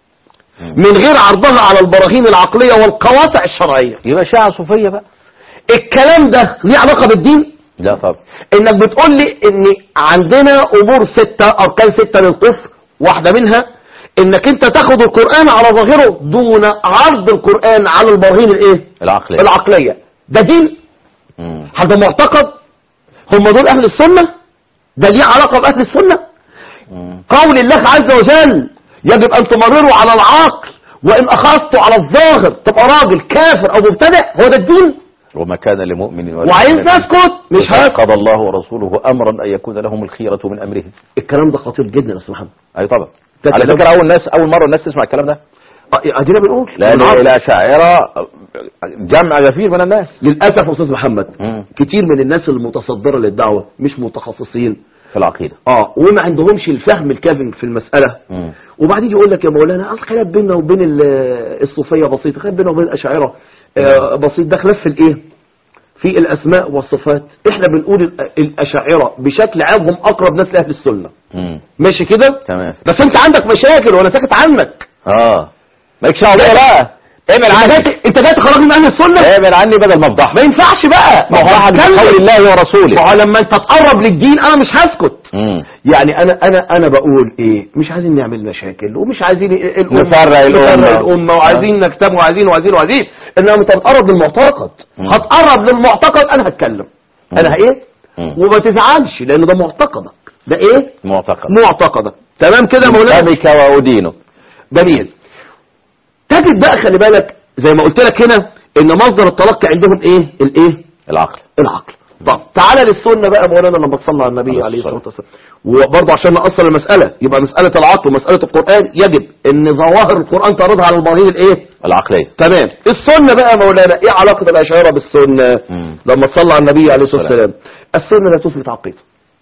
مم. من غير عرضها على البراهين العقلية والقواطع الشرعية يبقى شيعة صوفية بقى الكلام ده ليه علاقة بالدين لا طب انك بتقول لي ان عندنا امور ستة اركان ستة للكفر واحدة منها انك انت تاخد القرآن على ظاهره دون عرض القرآن على البراهين الايه العقل العقلية ده دين مم. هذا معتقد هم دول اهل السنة ده ليه علاقة باهل السنة مم. قول الله عز وجل يجب ان تمرروا على العقل وان اخذتوا على الظاهر تبقى راجل كافر او مبتدع هو ده الدين وما كان لمؤمن ولا وعايز مؤمنة تسكت مش إذا هسكت قضى الله ورسوله امرا ان يكون لهم الخيرة من امرهم الكلام ده خطير جدا يا استاذ محمد اي طبعا ده على كلام- فكرة اول ناس اول مرة الناس تسمع الكلام ده اه، ادينا بنقول لا بالعرض. الاشاعرة جمع غفير من الناس للاسف يا استاذ محمد مم. كتير من الناس المتصدره للدعوه مش متخصصين في العقيدة اه وما عندهمش الفهم الكافي في المساله مم. وبعدين يقول لك يا مولانا اصل خلاف بيننا وبين ال- الصوفيه بسيط خلاف بيننا وبين الاشاعره آه بسيط ده خلاف في الايه في الاسماء والصفات احنا بنقول ال- الاشاعره بشكل عام هم اقرب ناس لاهل السنه مم. ماشي كده تمام بس انت عندك مشاكل وانا ساكت عنك اه مالكش دعوه بيا بقى ابعد انت عني جاي انت جاي تخرجني من اهل السنه ابعد عني بدل ما افضحك ما ينفعش بقى ما هو مفضحك هتكلم. بقول الله ورسوله ما هو لما انت تقرب للدين انا مش هسكت مم. يعني انا انا انا بقول ايه مش عايزين نعمل مشاكل ومش عايزين ال- الامه نفرق الأمة. نفرق الامه وعايزين نكتب وعايزين وعايزين وعايزين انما انت بتقرب للمعتقد مم. هتقرب للمعتقد انا هتكلم انا ايه مم. وما تزعلش لان ده معتقدك ده ايه معتقد معتقدك تمام كده يا مولانا بك وأدينه جميل تجد بقى خلي بالك زي ما قلت لك هنا ان مصدر التلقي عندهم ايه الايه العقل العقل طب تعالى للسنة بقى مولانا لما تصلى على النبي عليه عليه الصلاة الصلاة والسلام وبرضه عشان نأصل المسألة يبقى مسألة العقل ومسألة القرآن يجب ان ظواهر القرآن تعرضها على البراهين الايه العقلية تمام السنة بقى يا مولانا ايه علاقة الأشاعرة بالسنة مم. لما تصلى على النبي عليه الصلاة السلام. والسلام السنة لا تثبت عقيدة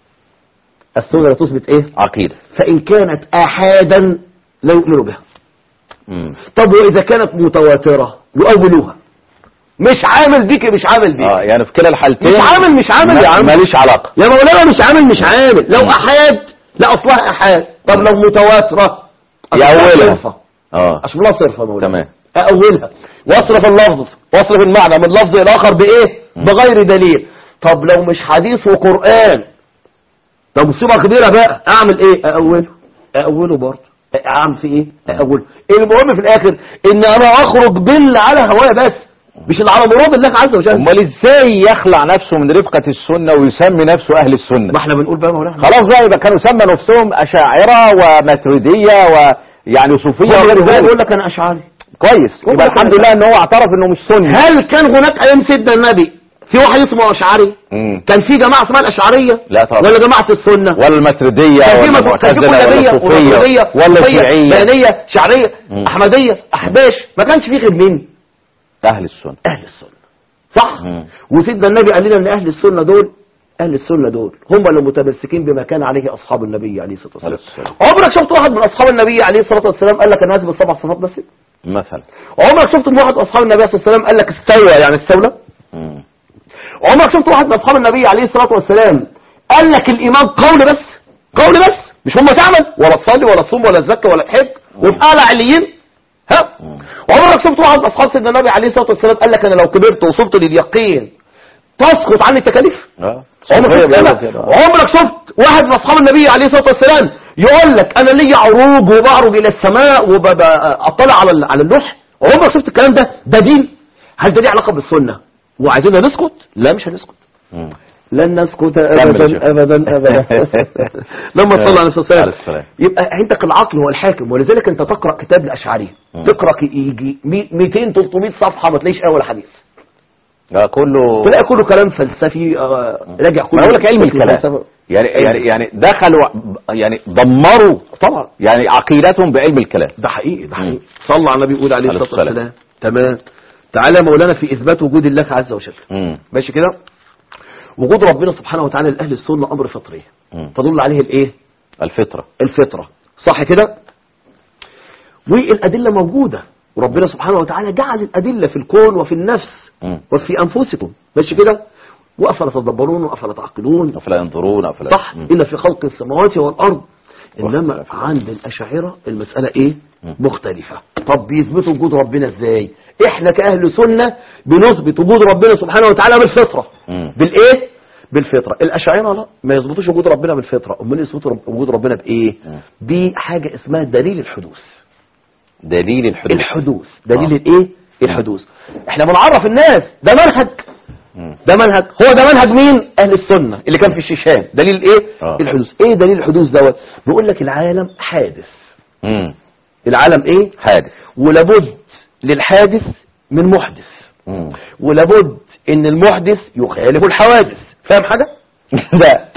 السنة لا تثبت ايه عقيدة فإن كانت آحادا لا يؤمنوا بها مم. طب وإذا كانت متواترة يؤولوها مش عامل بيك مش عامل بيك اه يعني في كلا الحالتين مش عامل مش عامل يا ما- عم ماليش علاقة يا مولانا مش عامل مش عامل لو مم. احاد لا اصلها احاد طب لو متواترة يأولها. صرفة اه اشوف لها صرفة يا مولانا تمام اولها واصرف اللفظ واصرف المعنى من لفظ الى اخر بايه مم. بغير دليل طب لو مش حديث وقرآن طب مصيبة كبيرة بقى اعمل ايه اأوله اأوله برضه اعمل في ايه اأوله المهم في الاخر ان انا اخرج بالله على هوايا بس مش اللي على مراد الله عز وجل امال ازاي يخلع نفسه من رفقة السنة ويسمي نفسه اهل السنة ما احنا بنقول بقى يا مولانا خلاص بقى يبقى كانوا سمى نفسهم اشاعرة وماتريدية ويعني صوفية هو وغير ازاي ذلك بيقول لك انا اشعري كويس هو يبقى ده الحمد كده. لله ان هو اعترف انه مش سني هل كان هناك ايام سيدنا النبي في واحد اسمه اشعري مم. كان في جماعه اسمها الاشعريه لا طبعا ولا جماعه السنه ولا الماتريدية كان في ولا مجموعة- كان في المعتزلة ولا كلابيه الصوفية ورافضيه ولا صوفية، الشيعية بيانيه شعريه مم. احمديه احباش ما كانش في غير مين اهل السنة اهل السنه صح مم. وسيدنا النبي قال لنا ان اهل السنه دول اهل السنه دول هم اللي متمسكين بما كان عليه اصحاب النبي عليه الصلاه عليه والسلام السلام. عمرك شفت واحد من اصحاب النبي عليه الصلاه والسلام قال لك انا هثبت سبع صفات بس مثلا عمرك شفت ان واحد من اصحاب النبي صلى الله عليه وسلم قال لك استوى يعني استولى مم. عمرك شفت واحد من اصحاب النبي عليه الصلاه والسلام قال لك الايمان قول بس قول بس مش هم تعمل ولا تصلي ولا تصوم ولا تزكي ولا تحج وفي اعلى عليين ها عمرك شفت واحد من اصحاب سيدنا النبي عليه الصلاه والسلام قال لك انا لو كبرت وصلت لليقين تسقط عني التكاليف اه عمرك صحيح شفت بيقول كده؟ كده. عمرك شفت واحد من اصحاب النبي عليه الصلاه والسلام يقول لك انا ليا عروج وبعرج الى السماء وبطلع على ال- على اللوح عمرك شفت الكلام ده ده دين هل ده ليه علاقه بالسنه وعايزيننا نسكت لا مش هنسكت مم. لن نسكت كمل يا ابدا شيخ. ابدا ابدا لما تصلى على الصلاه عليه السلام. يبقى عندك العقل هو الحاكم ولذلك انت تقرا كتاب الاشعري مم. تقرا يجي 200 300 صفحه ما تلاقيش اول حديث اه كله تلاقي كله كلام فلسفي آه، راجع كله ما اقول لك علم الكلام فلسفة. يعني يعني يعني دخلوا يعني دمروا طبعا يعني عقيدتهم بعلم الكلام ده حقيقي ده مم. حقيقي صلى على النبي يقول عليه عليه الصلاه السلام. والسلام تمام تعالى يا مولانا في اثبات وجود الله عز وجل مم. ماشي كده وجود ربنا سبحانه وتعالى لاهل السنه امر فطري مم. تدل عليه الايه الفطرة الفطره صح كده والادله موجوده وربنا سبحانه وتعالى جعل الادله في الكون وفي النفس مم. وفي انفسكم ماشي كده وافلا تدبرون وافلا تعقلون أفلا ينظرون أفلا صح مم. إن في خلق السماوات والأرض إنما واختلاف عند الأشاعرة المسألة إيه مم. مختلفة طب بيثبتوا وجود ربنا إزاي إحنا كأهل سنة بنثبت وجود ربنا سبحانه وتعالى بالفطرة مم. بالإيه بالفطرة الأشاعرة لا ما يثبتوش وجود ربنا بالفطرة أمال يثبتوا رب- وجود ربنا بإيه مم. بحاجة اسمها دليل الحدوث دليل الحدوث الحدوث دليل آه. الإيه الحدوث إحنا بنعرف الناس ده منهج مم. ده منهج هو ده منهج مين اهل السنة اللي كان في الشيشان دليل ايه آه. الحدوث ايه دليل الحدوث دوت بيقول لك العالم حادث مم. العالم ايه حادث ولابد للحادث من محدث مم. ولابد ان المحدث يخالف الحوادث فاهم حاجة لا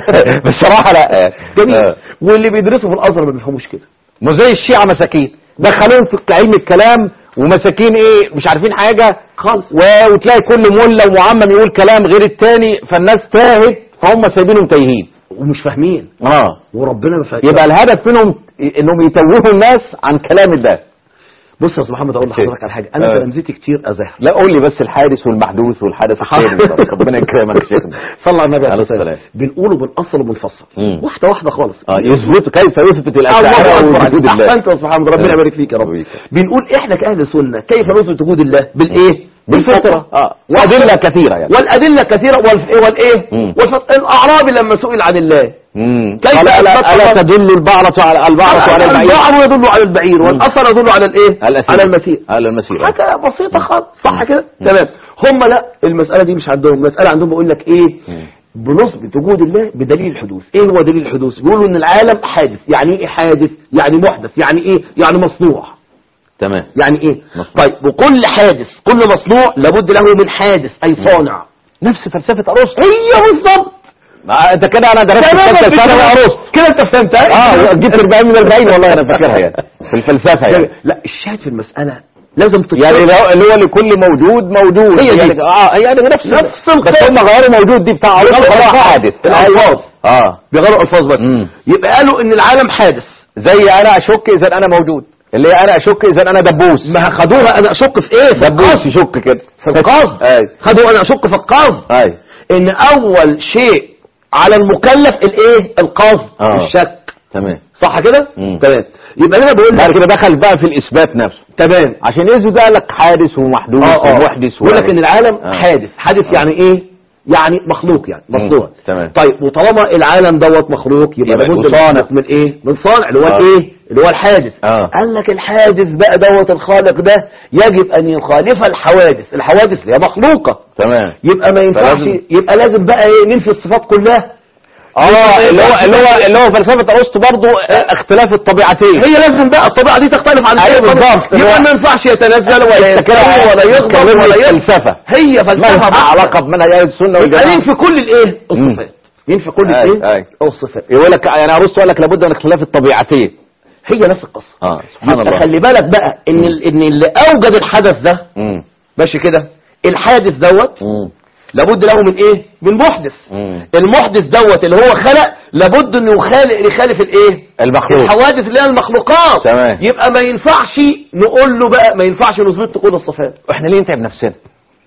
بصراحة لا جميل آه. واللي بيدرسوا في الازهر ما بيفهموش كده مو زي الشيعة مساكين دخلوهم في علم الكلام ومساكين ايه مش عارفين حاجة خالص و- وتلاقي كل ملة ومعمم يقول كلام غير التاني فالناس تاهت فهم سايبينهم تايهين ومش فاهمين اه وربنا ما فاهم يبقى الهدف منهم انهم يتوهوا الناس عن كلام الله بص يا استاذ محمد اقول لحضرتك على حاجه انا آه. تلامذتي كتير ازهر لا قول لي بس الحادث والمحدوث والحدث الثاني ربنا يكرمك يا شيخنا صلى على النبي عليه عليه الصلاه السلام. بنقوله بنأصل وبنفصل مم. واحده واحده خالص اه يثبتوا كيف يثبت الله الاشاعره اكبر وجود عليك الله احسنت يا سبحان الله ربنا يبارك فيك يا رب وفيك. بنقول احنا كاهل سنه كيف نثبت وجود الله بالايه بالفطره اه وادله كثيره يعني والادله كثيره والف- والايه مم. والف- الاعرابي لما سئل عن الله مم. كيف قال الا, أثبت ألا الله؟ تدل البعرة على البعرة على البعير البعر يدل على البعير والاثر يدل على الايه الأسير. على المسير على المسير حاجه بسيطه خالص صح مم. كده مم. تمام هم لا المساله دي مش عندهم المساله عندهم بيقول لك ايه مم. بنثبت وجود الله بدليل الحدوث ايه هو دليل الحدوث بيقولوا ان العالم حادث يعني ايه حادث يعني محدث يعني ايه يعني مصنوع تمام يعني ايه مصنوع. طيب وكل حادث كل مصنوع لابد له من حادث اي صانع نفس فلسفة ارسطو هي بالظبط ما انت كده انا درست تمام الفلسفة مفيش ثانوي كلام. ارسطو كده انت فهمتها اه جبت 40 من 40 والله انا فاكرها يعني في الفلسفة يعني لا الشاهد في المسألة لازم تتفق يعني اللي هو- اللي هو لكل موجود موجود هي دي. يعني اه يعني نفس نفس بس القصة. هم غيروا موجود دي بتاع ارسطو بيغيروا خلاص الألفاظ. حادث الألفاظ. اه بيغيروا الفاظ بس مم. يبقى قالوا ان العالم حادث زي انا اشك اذا انا موجود اللي هي انا اشك اذا انا دبوس ما خدوها انا اشك في ايه في دبوس القصد يشك كده في القصد اي خدوا انا اشك في القصد اي ان اول شيء على المكلف الايه القصد آه. الشك تمام صح كده مم. تمام يبقى هنا بقول بعد لك كده دخل بقى في الاثبات نفسه تمام عشان يثبت بقى لك حادث ومحدوث اه اه ومحدث بقول لك ان العالم آه. حادث حادث آه. يعني ايه يعني مخلوق يعني مم. مصنوع تمام. طيب وطالما العالم دوت مخلوق يبقى يبقى لابد وصانع. من- من ايه من صانع اللي هو آه. الايه اللي هو الحادث آه. قال لك الحادث بقى دوت الخالق ده يجب ان يخالف الحوادث الحوادث اللي هي مخلوقه تمام يبقى ما ينفعش فلازم- يبقى لازم بقى ايه ننفي الصفات كلها اه اللي هو اللي هو اللي هو فلسفه ارسطو برضه آه، اختلاف الطبيعتين هي لازم بقى الطبيعه دي تختلف عن أيوة الطبيعة. بالظبط. يبقى ما ينفعش يتنزل ولا انت كده يستوي ولا يغضب بتتكلموا ولا في يغضب فلسفه هي ما فلسفه لها بحتة. علاقه بمنهج اهل السنه يبقى والجماعه ينفي كل الايه مم. الصفات ينفي كل أي- الايه أي. الصفات يقول لك يعني ارسطو قال لك لابد من اختلاف الطبيعتين هي نفس القصه اه سبحان يبقى الله خلي بالك بقى ان ال- ان اللي اوجد الحدث ده مم. ماشي كده الحادث دوت مم. لابد له من ايه من محدث مم. المحدث دوت اللي هو خلق لابد انه يخالف يخالف الايه المخلوق الحوادث اللي هي المخلوقات تمام. يبقى ما ينفعش نقول له بقى ما ينفعش نثبت كل الصفات احنا ليه نتعب نفسنا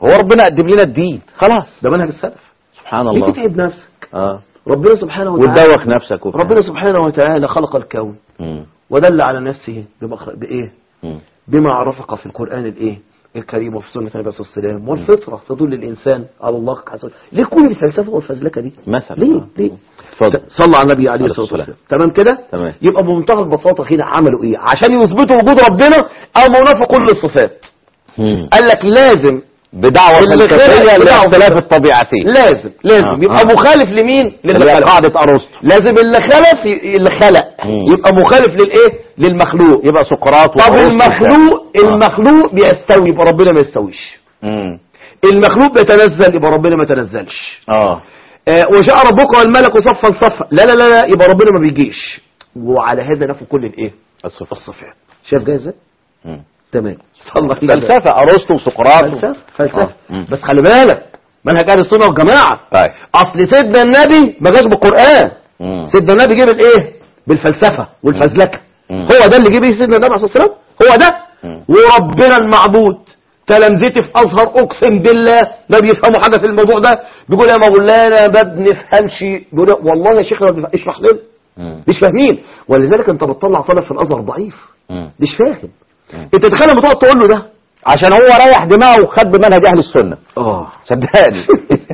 هو ربنا قدم لنا الدين خلاص ده منهج السلف سبحان ليه الله تتعب نفسك اه ربنا سبحانه وتعالى وتدوخ نفسك وبتاع. ربنا سبحانه وتعالى خلق الكون مم. ودل على نفسه بمخ... بإيه مم. بما عرفك في القرآن الإيه الكريم وفي سنة النبي صلى الله عليه وسلم والفطرة تدل الإنسان على الله عز وجل ليه كل الفلسفة والفزلكة دي مثلا ليه آه. ليه اتفضل صلى على النبي عليه عليه الصلاة الصلاة والسلام تمام كده تمام. يبقى بمنتهى البساطة هنا عملوا إيه عشان يثبتوا وجود ربنا أو منافق كل الصفات مم. قال لك لازم بدعوة اللي فلسفية خلق- بدعوة لاختلاف فلسفية. الطبيعتين لازم لازم آه، يبقى آه. مخالف لمين اللي للي هي خلق قاعدة أرسطو لازم اللي خلق اللي خلق مم. يبقى مخالف للايه للمخلوق يبقى سقراط طب وأرسطو المخلوق وبتاع. المخلوق بيستوي يبقى ربنا ما يستويش مم. المخلوق بيتنزل يبقى ربنا ما تنزلش اه آه وجاء ربك والملك صفا صفا لا لا لا لا يبقى ربنا ما بيجيش وعلى هذا نفوا كل الايه الصفات الصفات شايف جاي ازاي مم. تمام صلى الله عليه وسلم. فلسفة أرسطو وسقراط فلسفه فلسفه آه. مم. بس خلي بالك منهج اهل السنه والجماعه طيب اصل سيدنا النبي ما جاش بالقران مم. سيدنا النبي جه بالايه بالفلسفه والفزلكه مم. هو ده اللي جه بيه سيدنا النبي عليه الصلاه والسلام هو ده مم. وربنا المعبود تلامذتي في ازهر اقسم بالله ما بيفهموا حاجه في الموضوع ده بيقول يا مولانا ما بنفهمش بيقول والله يا شيخ ما بنفهم- اشرح لنا مم. مش فاهمين ولذلك انت بتطلع طالب في الازهر ضعيف مم. مش فاهم مم. انت تخيل لما تقعد تقول له ده عشان هو ريح دماغه وخد بمنهج أهل السنة اه صدقني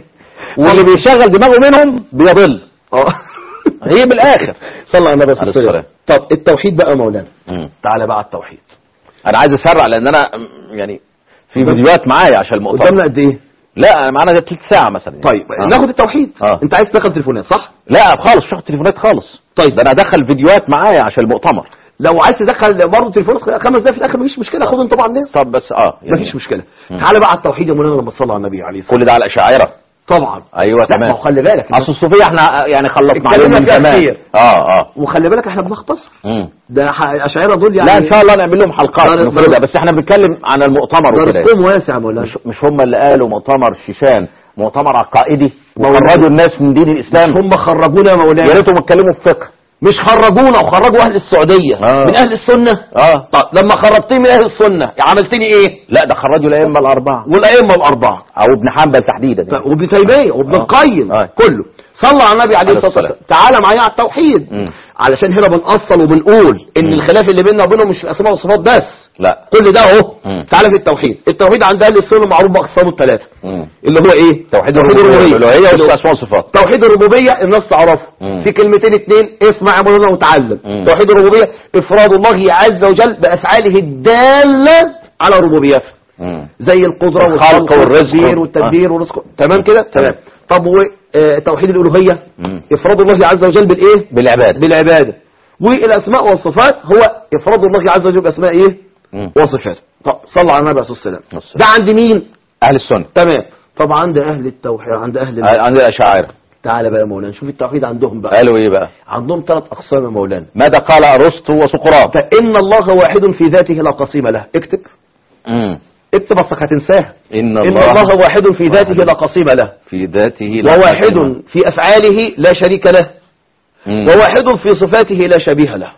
واللي بيشغل دماغه منهم بيضل اه هي بالآخر صلى على النبي صلى عليه الله عليه وسلم طب التوحيد بقى يا مولانا مم. تعالى بقى على التوحيد أنا عايز أسرع لأن أنا م، يعني في فيديوهات معايا عشان المؤتمر قدامنا قد ايه لا معانا ده تلت ساعة مثلا يعني. طيب آه. ناخد التوحيد آه. انت عايز تدخل تليفونات صح لا خالص مش هاخد تليفونات خالص طيب ده انا ادخل فيديوهات معايا عشان المؤتمر لو عايز تدخل برضه تليفونات خمس دقايق في الاخر مفيش مشكله خدهم طبعا الناس طب بس اه يعني مفيش مشكله مم. تعالى بقى على التوحيد يا مولانا لما تصلي على النبي عليه الصلاه كل ده على الاشاعره طبعا ايوه لا ما هو تمام خلي بالك اصل الصوفيه احنا يعني خلصنا عليهم اتكلمنا من فيها زمان كتير. اه اه وخلي بالك احنا بنختصر مم. ده ح- اشاعره دول يعني لا ان شاء الله نعمل لهم حلقات ده- ده- مفردة بس احنا بنتكلم عن المؤتمر ده وكده يعني. رزقهم واسع يا مولانا مش مش هم اللي قالوا مؤتمر شيشان مؤتمر عقائدي مولانا. وخرجوا الناس من دين الاسلام هم خرجونا يا يا مولانا ريتهم اتكلموا في فقه مش خرجونا وخرجوا اهل السعوديه آه. من اهل السنه اه طب لما خرجتني من اهل السنه عملتني ايه لا ده خرجوا الائمه الاربعه والائمه الاربعه او ابن حنبل تحديدا يعني. وابن تيميه وابن آه. القيم آه. كله صلى على النبي عليه عليه الصلاه الصلاة. والسلام تعالى معايا على التوحيد مم. علشان هنا بنأصل وبنقول ان مم. الخلاف اللي بيننا وبينهم مش في الاسماء والصفات بس لا كل ده اهو مم. تعالى في التوحيد التوحيد عند اهل السنه معروف باقسامه الثلاثه مم. اللي هو ايه توحيد الربوبيه والالوهيه والاسماء والصفات توحيد الربوبيه الناس تعرفه مم. في كلمتين اتنين اسمع يا مولانا وتعلم مم. توحيد الربوبيه افراد الله عز وجل بافعاله الداله على ربوبيته مم. زي القدرة الخلق والخلق والرزق. والتدبير والتدبير والرزق تمام كده تمام طب وتوحيد الألوهية مم. إفراد الله عز وجل بالإيه بالعباده بالعبادة والأسماء والصفات هو إفراد الله عز وجل بأسماء إيه مم. وصفاته طب صلى على النبي عليه الصلاة والسلام والسلام. ده عند مين اهل السنه تمام طب عند أهل التوحيد عند أهل ال... عند الاشاعره تعالى بقى يا مولانا شوف التوحيد عندهم بقى قالوا ايه بقى عندهم ثلاث أقسام يا مولانا ماذا قال ارسطو وسقراط فإن الله واحد في ذاته لا قسيم له اكتب مم. اكتب اصلك هتنساها ان إن الله واحد في ذاته لا قسيم له في ذاته لا وواحد في أفعاله لا شريك له مم. وواحد في صفاته لا شبيه له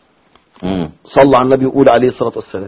مم. صلى على النبي يقول عليه الصلاة والسلام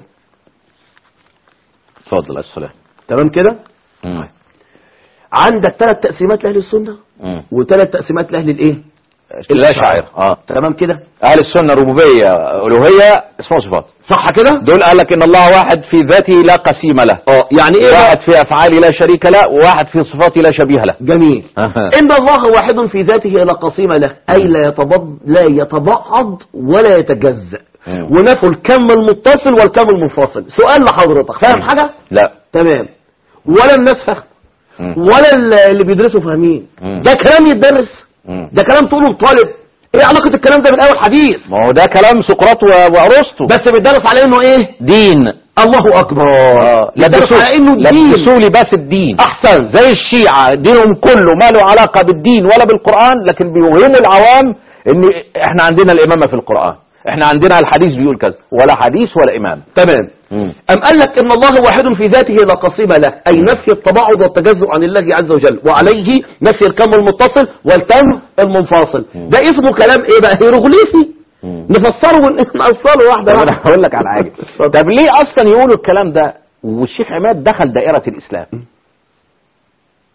اتفضل السلام تمام كده مم. عندك ثلاث تقسيمات لأهل السنة مم. وثلاث تقسيمات لأهل الإيه الاشاعره اه تمام كده اهل السنه ربوبيه الوهيه اسماء وصفات صح كده دول قال لك ان الله واحد في ذاته لا قسيم له اه يعني ايه واحد بقى؟ في افعاله لا شريك له وواحد في صفاته لا شبيه له جميل أها. إن الله واحد في ذاته لا قسيم له أي لا يتبض لا يتبعض ولا يتجزأ مم. ونفوا الكم المتصل والكم المنفصل سؤال لحضرتك فاهم مم. حاجة؟ لا تمام ولا الناس فاهم مم. ولا اللي بيدرسوا فاهمين مم. ده كلام يتدرس مم. ده كلام تقوله للطالب ايه علاقة الكلام ده بالاول حديث ما هو ده كلام سقراط و- وارسطو بس بيدرس على انه ايه دين الله اكبر اه بيدرس على انه الدين لبسوا لباس الدين احسن زي الشيعة دينهم كله ما له علاقة بالدين ولا بالقرآن لكن بيوهموا العوام ان احنا عندنا الامامة في القرآن احنا عندنا الحديث بيقول كذا ولا حديث ولا امام تمام مم. أم قال لك إن الله واحد في ذاته لا قسيم له أي نفي التباعد والتجزؤ عن الله عز وجل وعليه نفي الكم المتصل والكم المنفصل مم. ده اسمه كلام إيه بقى هيروغليفي مم. نفسره ونقصره واحدة طب انا واحدة هقول لك على حاجة طب ليه اصلا يقولوا الكلام ده والشيخ عماد دخل دائرة الاسلام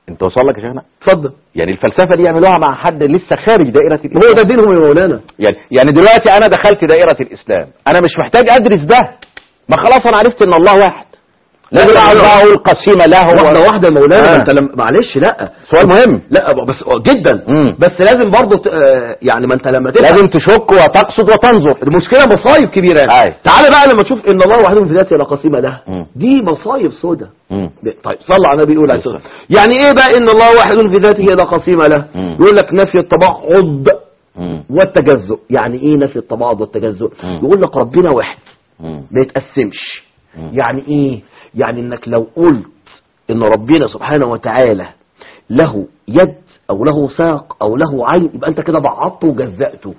انت وصل لك يا شيخنا اتفضل يعني الفلسفه دي يعملوها مع حد لسه خارج دائره ما هو ده دينهم يا مولانا يعني يعني دلوقتي انا دخلت دائره الاسلام انا مش محتاج ادرس ده ما خلاص انا عرفت ان الله واحد لا لا، اقعد لا. بقى اقول قسيمه له واحدة واحدة يا مولانا آه. ما انت لم... معلش لا سؤال مهم لا بس جدا مم. بس لازم برضه ت... آه، يعني ما انت لما تبقى لازم تشك وتقصد وتنظر المشكلة مصايب كبيرة يعني. أي. تعالى بقى لما تشوف ان الله وحده في ذاته لا قسيم له مم. دي مصايب سودة مم. طيب صلى على النبي يقول عليه الصلاة والسلام. يعني ايه بقى ان الله واحد في ذاته لا قسيم له مم. يقول لك نفي التبعض مم. والتجزؤ يعني ايه نفي التبعض والتجزؤ مم. يقول لك ربنا واحد مم. ما يتقسمش مم. يعني ايه يعني انك لو قلت ان ربنا سبحانه وتعالى له يد او له ساق او له عين يبقى انت كده بعضته وجزأته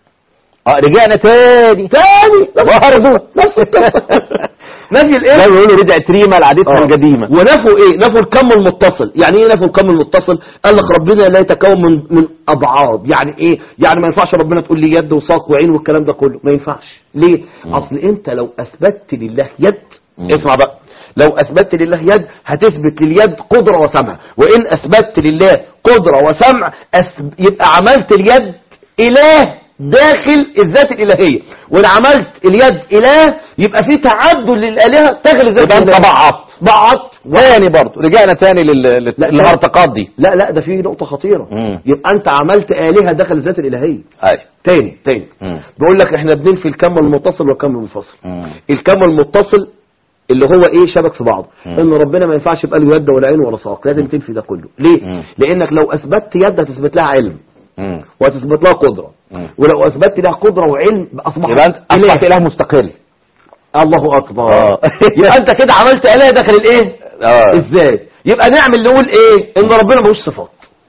اه رجعنا تاني تاني برضه نفس القصة. نفي زي الايه ما بيقولوا رجعت ريما لعادتها آه. القديمه ونفوا ايه نفوا الكم المتصل يعني ايه نفوا الكم المتصل قال لك ربنا لا يتكون من من ابعاد يعني ايه يعني ما ينفعش ربنا تقول لي يد وساق وعين والكلام ده كله ما ينفعش ليه مم. اصل انت لو اثبتت لله يد مم. اسمع بقى لو اثبتت لله يد هتثبت لليد قدرة وسمع وان اثبتت لله قدرة وسمع أثب... يبقى عملت اليد اله داخل الذات الالهية وان عملت اليد اله يبقى في تعدد للالهة تغلب ذات يبقى انت الإله. بعضت بعضت تاني برضه رجعنا تاني لل... لل... لا، للهرطقات دي لا لا ده في نقطة خطيرة مم. يبقى انت عملت آلهة داخل الذات الإلهية اي تاني تاني مم. بقول لك احنا بننفي الكم المتصل والكم المنفصل مم. الكم المتصل اللي هو ايه شبك في بعض مم. ان ربنا ما ينفعش يبقى له يد ولا عين ولا ساق لازم تنفي ده كله ليه مم. لانك لو اثبتت يد هتثبت لها علم مم. وهتثبت لها قدرة مم. ولو اثبتت لها قدرة وعلم اصبح يبقى انت اصبحت اله مستقل الله اكبر آه. يبقى انت كده عملت آلهة داخل الايه اه ازاي يبقى نعمل نقول ايه ان ربنا ملوش صفات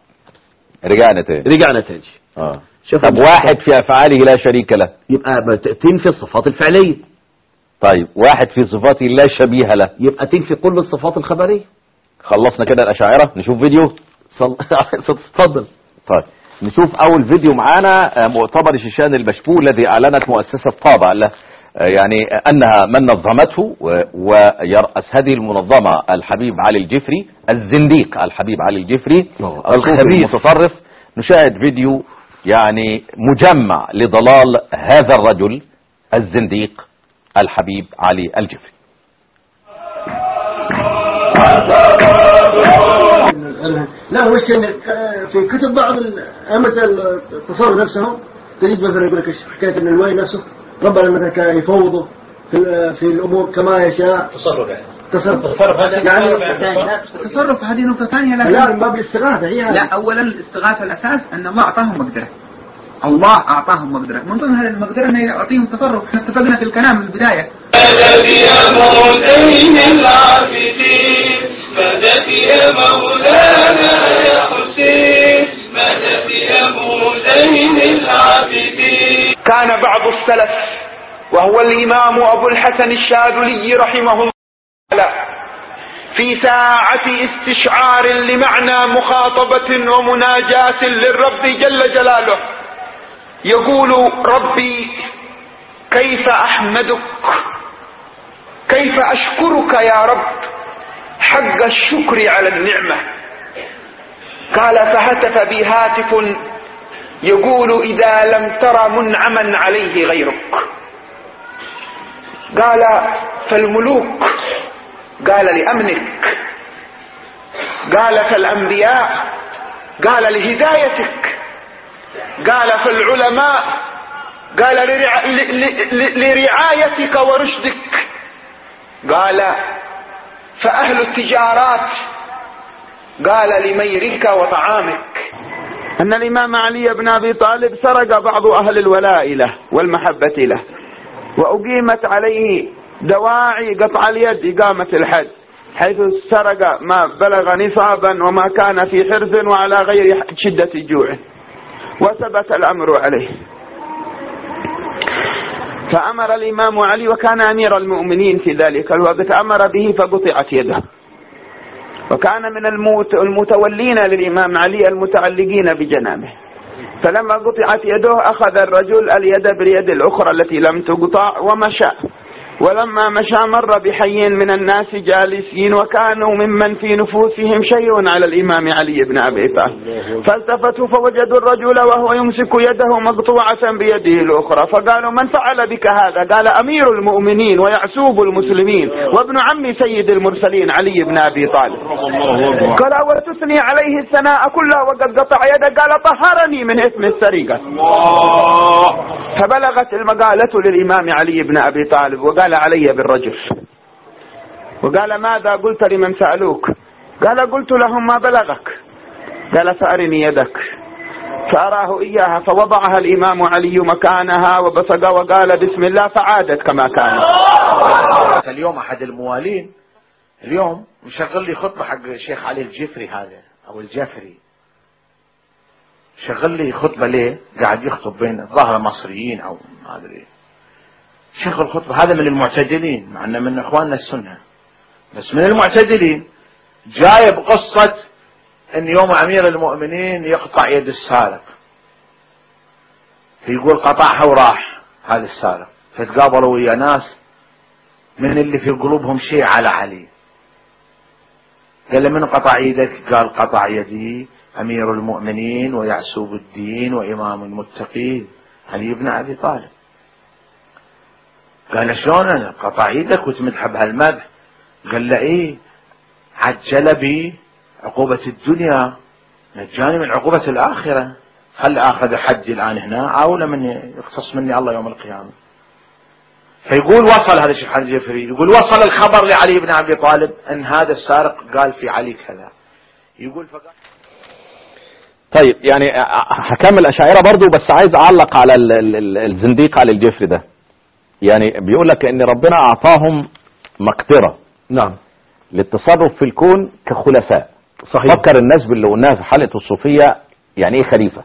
رجعنا تاني رجعنا تاني اه شوف طب واحد في افعاله لا شريك له يبقى بت- تنفي الصفات الفعلية طيب واحد في صفاته لا شبيه له يبقى تنفي كل الصفات الخبرية خلصنا كده الاشاعره نشوف فيديو صل... اتفضل طيب نشوف اول فيديو معانا آه، مؤتمر الشيشان المشبوه الذي اعلنت مؤسسة طابع له آه، يعني انها من نظمته و- ويرأس هذه المنظمة الحبيب علي الجفري الزنديق الحبيب علي الجفري آه، الخبيث الخبيث. المتطرف نشاهد فيديو يعني مجمع لضلال هذا الرجل الزنديق الحبيب علي الجفري لا هو الشيء إن في كتب بعض أئمة التصوف نفسهم تجد مثلا يقول لك حكاية أن الولي نفسه ربنا مثلا كان يفوضه في في الأمور كما يشاء تصرف يعني تصرف تصرف هذا يعني التصرف هذه نقطة ثانية لا لكن من باب الاستغاثة هي هذه. لا أولا الاستغاثة الأساس أن الله أعطاهم مقدرة الله أعطاهم مقدرة من ضمن هذه المقدرة أنه يعطيهم تصرف احنا اتفقنا في الكلام من البداية مدد يا مولاين العابدين مدد يا مولانا يا حسين مدد يا مولاين العابدين كان بعض السلف وهو الإمام أبو الحسن الشاذلي رحمه الله تعالى في ساعة استشعار لمعنى مخاطبة ومناجاة للرب جل جلاله يقول ربي كيف أحمدك كيف أشكرك يا رب حق الشكر على النعمة قال فهتف بي هاتف يقول إذا لم تر منعما عليه غيرك قال فالملوك قال لأمنك قال فالأنبياء قال لهدايتك قال فالعلماء قال لرع... ل... ل... ل... لرعايتك ورشدك قال فأهل التجارات قال لميرك وطعامك أن الإمام علي بن أبي طالب سرق بعض أهل الولاء له والمحبة له وأقيمت عليه دواعي قطع اليد إقامة الحد حيث سرق ما بلغ نصابا وما كان في حرز وعلى غير شدة جوع وثبت الأمر عليه فأمر الإمام علي وكان أمير المؤمنين في ذلك الوقت أمر به فقطعت يده وكان من الموت المتولين للإمام علي المتعلقين بجنابه فلما قطعت يده أخذ الرجل اليد باليد الأخرى التي لم تقطع ومشى ولما مشى مر بحي من الناس جالسين وكانوا ممن في نفوسهم شيء على الإمام علي بن أبي طالب فالتفتوا فوجدوا الرجل وهو يمسك يده مقطوعة بيده الأخرى فقالوا من فعل بك هذا قال أمير المؤمنين ويعسوب المسلمين وابن عم سيد المرسلين علي بن أبي طالب قال وتثني عليه الثناء كلها وقد قطع يده قال طهرني من اسم السرقة فبلغت المقالة للإمام علي بن أبي طالب وقال علي بالرجل وقال ماذا قلت لمن سألوك قال قلت لهم ما بلغك قال فأرني يدك فأراه إياها فوضعها الإمام علي مكانها وبصق وقال بسم الله فعادت كما كانت اليوم احد الموالين اليوم مشغل لي خطبه حق الشيخ علي الجفري هذا او الجفري شغل لي خطبه ليه؟ قاعد يخطب بين الظاهر مصريين او ما ادري شغل خطبه هذا من المعتدلين مع انه من اخواننا السنه بس من المعتدلين جايب قصه ان يوم امير المؤمنين يقطع يد السارق فيقول قطعها وراح هذا السارق فتقابلوا ويا ناس من اللي في قلوبهم شيء على علي قال له من قطع يدك قال قطع يدي امير المؤمنين ويعسوب الدين وامام المتقين علي بن ابي طالب قال له شلون انا قطع يدك وتمدح بهالمدح قال له ايه عجل بي عقوبة الدنيا نجاني من عقوبة الآخرة هل أخذ حدي الآن هنا أولى من يقتص مني الله يوم القيامة فيقول وصل هذا الشيخ حمد الجفري يقول وصل الخبر لعلي بن أبي طالب أن هذا السارق قال في علي كذا يقول فقال طيب يعني هكمل أشاعرة برضو بس عايز أعلق على ال- ال- ال- الزنديق على الجفر ده يعني بيقول لك ان ربنا اعطاهم مقدرة نعم للتصرف في الكون كخلفاء صحيح فكر الناس باللي قلناها في حلقة الصوفية يعني ايه خليفة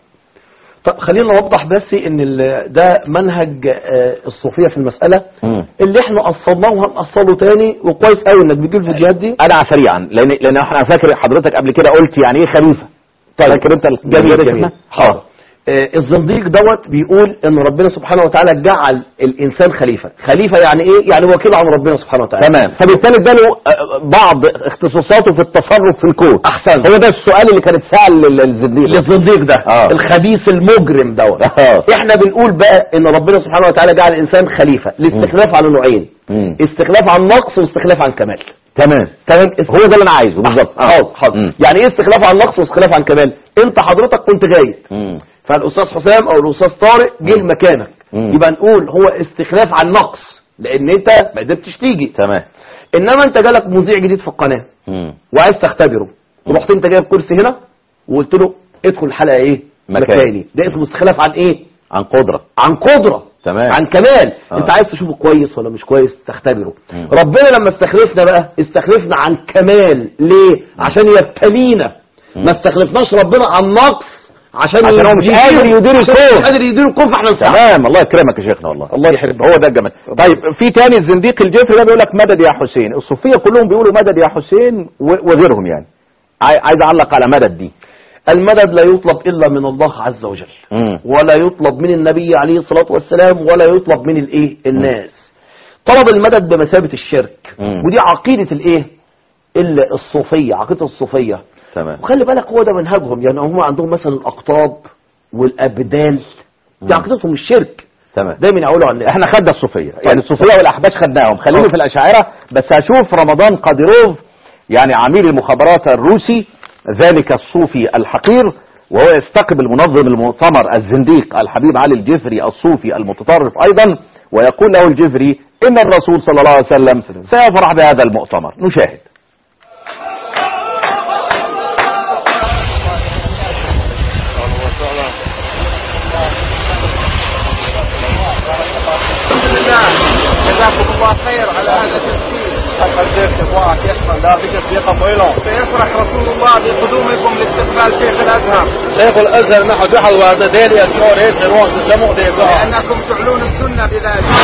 طب خلينا نوضح بس ان ال- ده منهج آه، الصوفيه في المساله مم. اللي احنا اصلناه وهنأصله تاني وكويس قوي انك بتجيب الفيديوهات دي انا سريعا لان لان احنا فاكر حضرتك قبل كده قلت يعني ايه خليفة طيب. فاكر انت جميل الجميل جميل ده حاضر آه، الزنديق دوت بيقول ان ربنا سبحانه وتعالى جعل الانسان خليفه خليفه يعني ايه يعني وكيل عن ربنا سبحانه وتعالى تمام فبالتالي اداله آه، بعض اختصاصاته في التصرف في الكون احسن هو ده السؤال اللي كان اتسال لل- للزنديق للزنديق ده آه. الخبيث المجرم دوت آه. احنا بنقول بقى ان ربنا سبحانه وتعالى جعل الانسان خليفه الاستخلاف على نوعين مم. استخلاف عن نقص واستخلاف عن كمال تمام تمام هو ده اللي انا عايزه بالظبط آه. حاضر حاضر مم. يعني ايه استخلاف عن نقص واستخلاف عن كمال انت حضرتك كنت غايب مم. فالاستاذ حسام او الاستاذ طارق جه مكانك مم. يبقى نقول هو استخلاف عن نقص لان انت ما قدرتش تيجي تمام انما انت جالك مذيع جديد في القناه مم. وعايز تختبره رحت انت جايب كرسي هنا وقلت له ادخل الحلقه ايه مكاني. مكاني ده اسمه استخلاف عن ايه عن قدرة عن قدره تمام عن كمال آه. انت عايز تشوفه كويس ولا مش كويس تختبره مم. ربنا لما استخلفنا بقى استخلفنا عن كمال ليه عشان يبتلينا مم. ما استخلفناش ربنا عن نقص عشان عشان هو مش يدير- قادر يدير عشان الكون. مش قادر يدير الكون فاحنا نساعده تمام الله يكرمك يا شيخنا والله الله يحرمك هو ده الجمال طيب في تاني الزنديق الجفري ده بيقول لك مدد يا حسين الصوفيه كلهم بيقولوا مدد يا حسين و- وغيرهم يعني عاي- عايز اعلق على مدد دي المدد لا يطلب الا من الله عز وجل مم. ولا يطلب من النبي عليه الصلاة والسلام ولا يطلب من الايه الناس طلب المدد بمثابة الشرك مم. ودي عقيدة الايه ال- الصوفية عقيدة الصوفية تمام وخلي بالك هو ده منهجهم يعني هم عندهم مثلا الاقطاب والابدال دي مم. عقيدتهم الشرك تمام دايما يقولوا عن احنا خدنا الصوفيه يعني الصوفيه والاحباش خدناهم خليني في الاشاعره بس هشوف رمضان قادروف يعني عميل المخابرات الروسي ذلك الصوفي الحقير وهو يستقبل منظم المؤتمر الزنديق الحبيب علي الجفري الصوفي المتطرف ايضا ويقول له الجفري ان الرسول صلى الله عليه وسلم سيفرح بهذا المؤتمر نشاهد جزاكم الله خير على هذا التسجيل الخير تبغاك يحصل لا بك ثقة طويلة سيفرح رسول الله بقدومكم لاستقبال شيخ الازهر شيخ الازهر نحن بحل وهذا ديلي اسمور ايش نروح تسمو دي لانكم تعلون السنة بذلك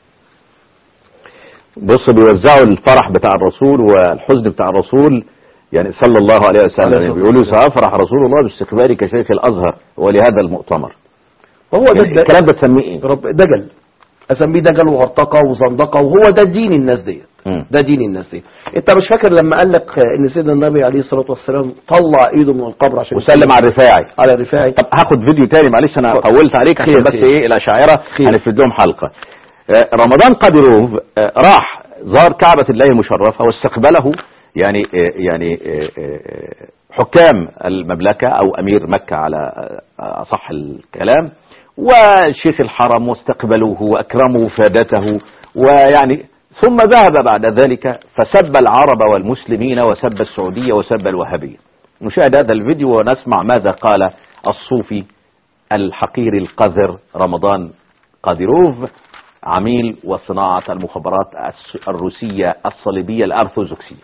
بص بيوزعوا الفرح بتاع الرسول والحزن بتاع الرسول يعني صلى الله عليه عليه وسلم الصلاة بيقولوا والسلام. سأفرح رسول الله باستقبالك شيخ الأزهر ولهذا المؤتمر وهو ده يعني ده- الكلام ده تسميه ايه؟ رب دجل اسميه دجل وهرطقه وزندقه وهو ده دين الناس ديت مم. ده دين الناس دي انت مش فاكر لما قال لك ان سيدنا النبي عليه الصلاه والسلام طلع ايده من القبر عشان وسلم على الرفاعي على رفاعي طب هاخد فيديو تاني معلش انا اتفضل. طولت عليك عشان خير، بس خير. ايه الاشاعره خير. هنفرد لهم حلقه آه، رمضان قادروف آه، راح زار كعبه الله المشرفه واستقبله يعني آه، يعني آه، آه، حكام المملكه او امير مكه على آه، اصح الكلام وشيخ الحرم واستقبلوه واكرموا فادته ويعني ثم ذهب بعد ذلك فسب العرب والمسلمين وسب السعوديه وسب الوهابيه نشاهد هذا الفيديو ونسمع ماذا قال الصوفي الحقير القذر رمضان قادروف عميل وصناعة المخابرات الس- الروسية الصليبية الأرثوذكسية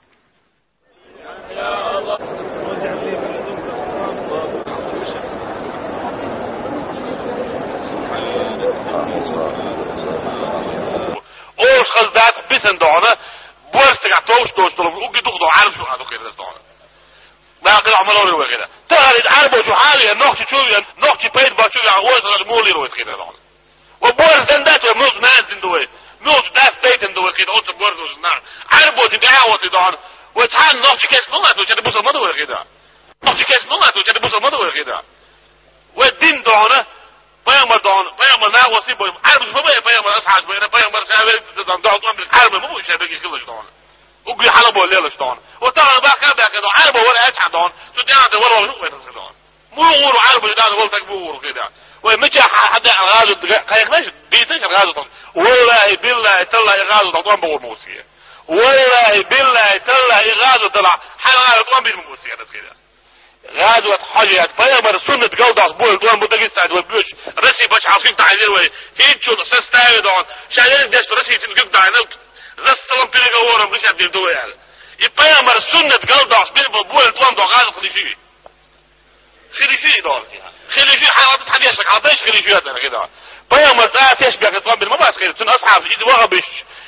Oors soldaat bissen donen, borstig aan toos toos toos, ook toch door arm zo aan ook in dat donen. Maar ik ga maar horen weer. Daar het arbo zo halen, nog je tjoe, nog je peet wat je aan oors dat moeilijk wordt gedaan dan. Wat boors dan dat we moet mensen in doen. Moet dat peet in doen, het onze boors dus na. Arbo die daar wat dan. Wat han nog je kes nog uit, je moet maar doen gedaan. Nog je kes nog uit, je moet maar doen gedaan. Wat din donen پیغمبر دان پیغمبر نه وسی بایم عرب شو بایم پیغمبر اصحاب بایم پیغمبر شاور دان دان دان عرب مو مش هيك كلش دان وقول حلب ولا ليش دان وترى بقى كان بقى كده عرب ولا اصحاب دان شو ده ولا ولا شو دان مو ور عرب دان ولا تكبور كده ومتى حدا غاز قايقناش بيتك غاز دان والله بالله تلا غاز دان بور موسيه والله بالله تلا غاز طلع حنا غاز دان بالموسيه بس كده غزوة حاجة پیغمبر سنت گو داس بول دوان بوده گستاد و بيوش رسي باش عاصم تعزير وي هيك شو سستاوي دون شايلين ديش رسي تنقل داينو زس سلام بيرغا ورم بيش عبدير دوي يعني يبيغمبر سنت گو داس بول بول دوان دو غازة خليفي خليفي دون خليفي حرابت حديشك عطيش خليفي هذا كده پیغمبر تا تيش بيك طوان بالما باس خير سن اصحاب يد وغا بيش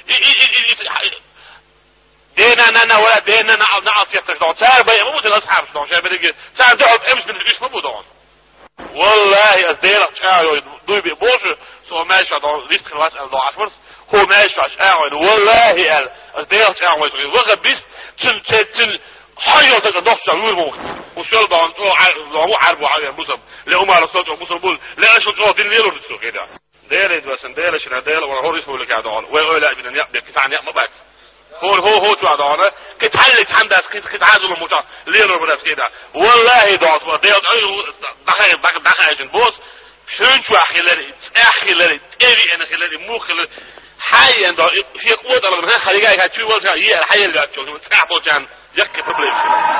دينا انا ولا دينا انا نعطي دون صار بي مو مثل اصحاب دون شايف بدك صار دعوت امس من الجيش مو دون والله ازدير اشعار دوي بي بوش سو ماشي دون ريسك خلاص دون عفرس هو ماشي اشعار والله ال ازدير اشعار وغا بيس تل تل حاجة تقدر تعمل موت وشل دون هو عرب وعلي مسلم لا أمر الصوت ومسلم بقول لا شو تروح دين ليلو نسو كده دير بس دير شنو دير ولا هو يسوي لك دون ولا بدنا يا كيف عن ما بعد هو هو هو تو دون كنت حلت حمداس كنت كنت عازل الموتا ليلو بس كده والله دوت دير دخل دخل دخل بوس شون شو أخيلري أخيلري إيه أنا خيلري مو خيلري حي عند في قوة على المكان خليجي هتشوف ولا هي الحي اللي هتشوف تعبوا كان يك بروبليم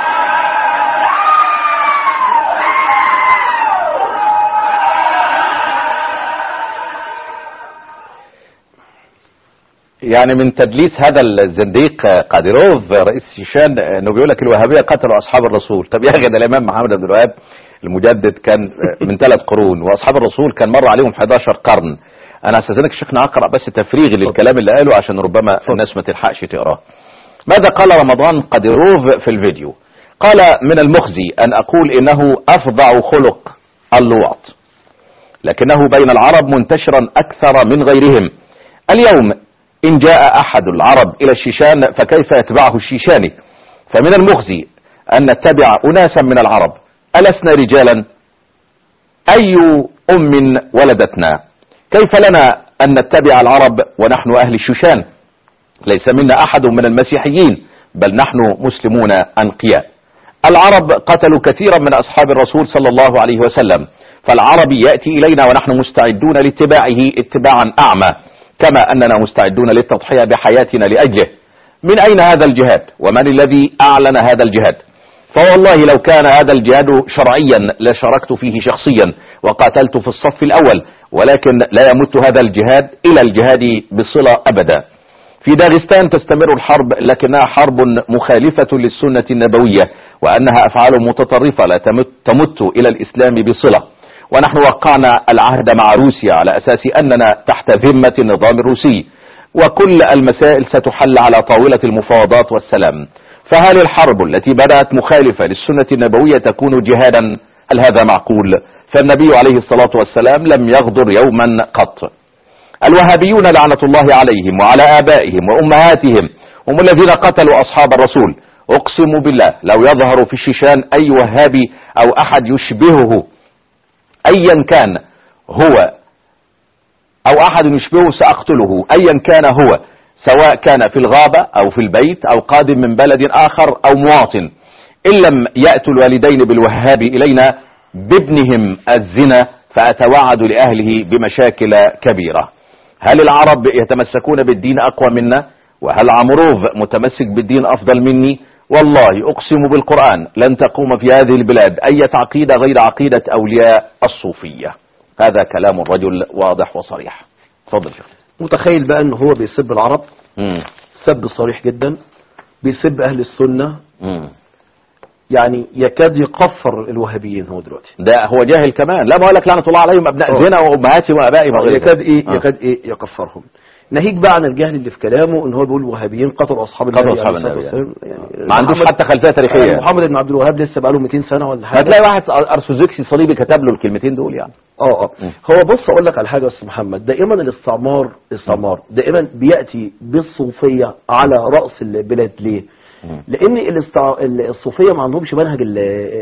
يعني من تدليس هذا الزنديق قادروف رئيس شيشان انه بيقول لك الوهابيه قتلوا اصحاب الرسول طب يا اخي ده الامام محمد بن الوهاب المجدد كان من ثلاث قرون واصحاب الرسول كان مر عليهم 11 قرن انا استاذنك شيخنا اقرا بس تفريغ للكلام اللي قاله عشان ربما الناس ما تلحقش تقراه ماذا قال رمضان قادروف في الفيديو قال من المخزي ان اقول انه افظع خلق اللواط لكنه بين العرب منتشرا اكثر من غيرهم اليوم إن جاء أحد العرب إلى الشيشان فكيف يتبعه الشيشاني فمن المخزي أن نتبع أناسا من العرب ألسنا رجالا أي أم ولدتنا كيف لنا أن نتبع العرب ونحن أهل الشيشان ليس منا أحد من المسيحيين بل نحن مسلمون أنقياء العرب قتلوا كثيرا من أصحاب الرسول صلى الله عليه وسلم فالعربي يأتي إلينا ونحن مستعدون لاتباعه اتباعا أعمى كما أننا مستعدون للتضحية بحياتنا لأجله من أين هذا الجهاد ومن الذي أعلن هذا الجهاد فوالله لو كان هذا الجهاد شرعيا لشاركت فيه شخصيا وقاتلت في الصف الأول ولكن لا يمت هذا الجهاد إلى الجهاد بصلة أبدا في داغستان تستمر الحرب لكنها حرب مخالفة للسنة النبوية وأنها أفعال متطرفة لا تمت, تمت إلى الإسلام بصلة ونحن وقعنا العهد مع روسيا على أساس أننا تحت ذمة النظام الروسي وكل المسائل ستحل على طاولة المفاوضات والسلام فهل الحرب التي بدأت مخالفة للسنة النبوية تكون جهادا هل هذا معقول فالنبي عليه الصلاة والسلام لم يغدر يوما قط الوهابيون لعنة الله عليهم وعلى آبائهم وأمهاتهم هم الذين قتلوا أصحاب الرسول أقسم بالله لو يظهر في الشيشان أي وهابي أو أحد يشبهه أيا كان هو أو أحد يشبهه سأقتله أيا كان هو سواء كان في الغابة أو في البيت أو قادم من بلد آخر أو مواطن إن لم يأتوا الوالدين بالوهاب إلينا بابنهم الزنا فأتوعد لأهله بمشاكل كبيرة هل العرب يتمسكون بالدين أقوى منا وهل عمروف متمسك بالدين أفضل مني والله أقسم بالقرآن لن تقوم في هذه البلاد أي عقيدة غير عقيدة أولياء الصوفية هذا كلام الرجل واضح وصريح تفضل شيخ متخيل بقى ان هو بيسب العرب مم. سب صريح جدا بيسب اهل السنة مم. يعني يكاد يكفر الوهابيين هو دلوقتي ده هو جاهل كمان لا بقول لك لعنة الله عليهم أبناء أه. زنا وأمهاتهم وأبائهم وغير يكاد ذلك. ايه آه. يكاد ايه يكفرهم ناهيك بقى عن الجهل اللي في كلامه ان هو بيقول الوهابيين قتلوا اصحاب النبي قتلوا أصحاب عليه الصلاة النبي. والسلام. يعني ما عندوش محمد- حتى خلفية تاريخية محمد بن عبد الوهاب لسه بقاله 200 سنة ولا حاجة هتلاقي واحد أرثوذكسي صليبي كتب له الكلمتين دول يعني اه اه مم. هو بص اقول لك على حاجه يا استاذ محمد دائما الاستعمار استعمار دائما بياتي بالصوفيه على راس البلاد ليه؟ مم. لان الاستع... الصوفيه ما عندهمش منهج ال...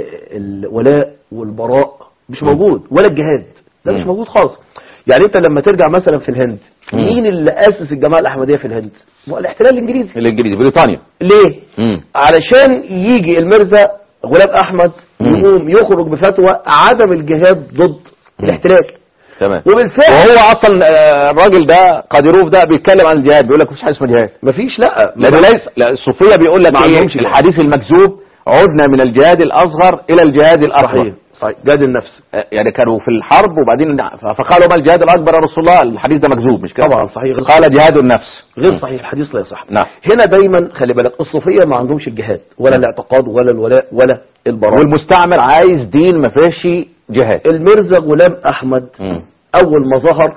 الولاء والبراء مش مم. موجود ولا الجهاد ده مش مم. موجود خالص يعني انت لما ترجع مثلا في الهند مم. مين اللي اسس الجماعه الاحمديه في الهند؟ هو الاحتلال الانجليزي الإنجليزي بريطانيا ليه؟ مم. علشان يجي المرزا غلام احمد مم. يقوم يخرج بفتوى عدم الجهاد ضد مم. الاحتلال تمام وبالفعل وهو اصلا آه، الراجل ده قادروف ده بيتكلم عن الجهاد بيقول لك مفيش حاجه اسمها جهاد مفيش لا لا ده ليس لا الصوفيه بيقول لك ما ايه عندهمش جهاد. الحديث المكذوب عدنا من الجهاد الاصغر الى الجهاد الاكبر صحيح صحيح جاد النفس آه، يعني كانوا في الحرب وبعدين فقالوا ما الجهاد الاكبر يا رسول الله الحديث ده مكذوب مش كده طبعا صحيح غير قال جهاد النفس غير صحيح الحديث لا يصح نعم هنا دايما خلي بالك الصوفيه ما عندهمش الجهاد ولا الاعتقاد ولا الولاء ولا البراء والمستعمر عايز دين ما فيهش جهاد المرزا غلام احمد مم. اول ما ظهر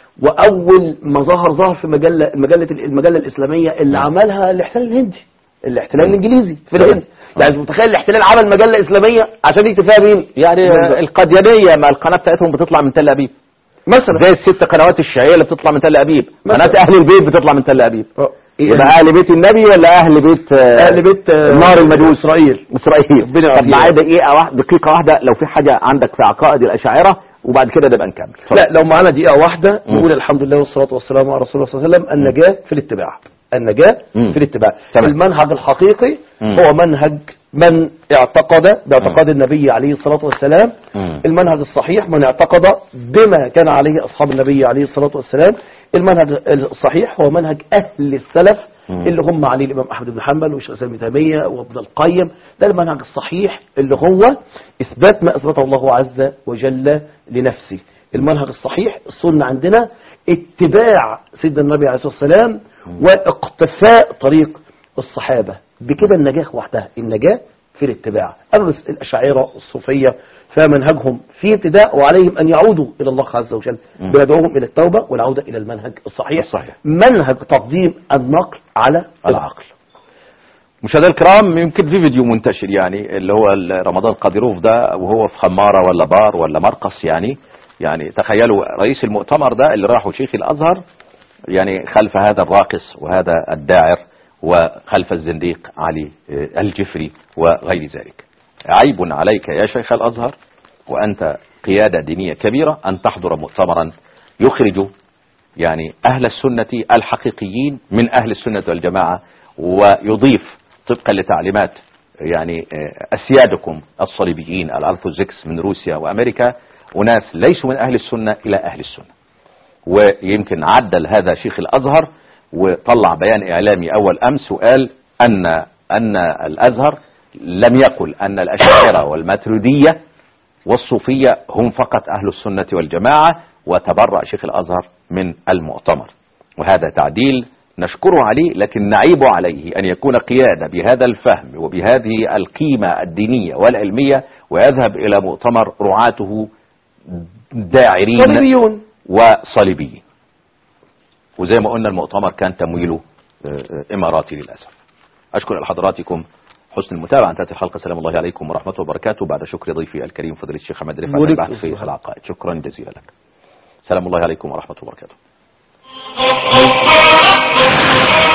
واول ما ظهر ظهر في مجله مجله المجله الاسلاميه اللي عملها الاحتلال الهندي الاحتلال مم. الانجليزي في تمام. الهند يعني مش متخيل الاحتلال عمل مجله اسلاميه عشان يكتب فيها مين يعني بالظبط. آه، القديانيه ما القناه بتاعتهم بتطلع من تل ابيب مثلا زي الست قنوات الشيعيه اللي بتطلع من تل ابيب مثلا. قناه اهل البيت بتطلع من تل ابيب آه. إيه يبقى اهل بيت النبي ولا اهل بيت آه، اهل بيت آه، نار المجوس اسرائيل اسرائيل ربنا طب يعافينا. معايا دقيقه واحده دقيقه واحده لو في حاجه عندك في عقائد الاشاعره وبعد كده نبقى نكمل لا لو معانا دقيقة واحدة مم. نقول الحمد لله والصلاة والسلام على رسول الله صلى الله عليه وسلم النجاة في الاتباع النجاة مم. في الاتباع تمام. المنهج الحقيقي مم. هو منهج من اعتقد باعتقاد النبي عليه الصلاة والسلام مم. المنهج الصحيح من اعتقد بما كان عليه أصحاب النبي عليه الصلاة والسلام المنهج الصحيح هو منهج أهل السلف مم. اللي هم عليه الإمام أحمد بن حنبل والشيخ الإسلام ابن تيمية وابن القيم ده المنهج الصحيح اللي هو إثبات ما أثبته الله عز وجل لنفسه المنهج الصحيح السنة عندنا اتباع سيدنا النبي عليه الصلاة والسلام واقتفاء طريق الصحابة بكده النجاة وحدها النجاة في الاتباع أما الأشاعرة الصوفية فمنهجهم في ابتداء وعليهم أن يعودوا إلى الله عز وجل مم. بيدعوهم إلى التوبة والعودة إلى المنهج الصحيح الصحيح. منهج تقديم النقل على العقل مشاهدينا الكرام يمكن في فيديو منتشر يعني اللي هو ال- رمضان قادروف ده وهو في خمارة ولا بار ولا مرقص يعني يعني تخيلوا رئيس المؤتمر ده اللي راحوا شيخ الأزهر يعني خلف هذا الراقص وهذا الداعر وخلف الزنديق علي آه، الجفري وغير ذلك عيب عليك يا شيخ الأزهر وأنت قيادة دينية كبيرة أن تحضر مؤتمرا يخرج يعني أهل السنة الحقيقيين من أهل السنة والجماعة ويضيف طبقا لتعليمات يعني آه، أسيادكم الصليبيين الأرثوذكس من روسيا وأمريكا أناس ليسوا من أهل السنة إلى أهل السنة ويمكن عدل هذا شيخ الأزهر وطلع بيان إعلامي أول أمس وقال أن أن الأزهر لم يقل أن الأشاعرة والماتريدية والصوفية هم فقط أهل السنة والجماعة وتبرأ شيخ الأزهر من المؤتمر وهذا تعديل نشكره عليه لكن نعيب عليه أن يكون قيادة بهذا الفهم وبهذه القيمة الدينية والعلمية ويذهب إلى مؤتمر رعاته داعرين صليبيون وصليبيين وزي ما قلنا المؤتمر كان تمويله آه، آه، إماراتي للأسف أشكر لحضراتكم حسن المتابعة انتهت الحلقة سلام الله عليكم ورحمة الله وبركاته بعد شكر ضيفي الكريم فضيلة الشيخ حمد رفعت بورك البحث في الله. العقائد شكرا جزيلا لك سلام الله عليكم ورحمة الله وبركاته Thank you.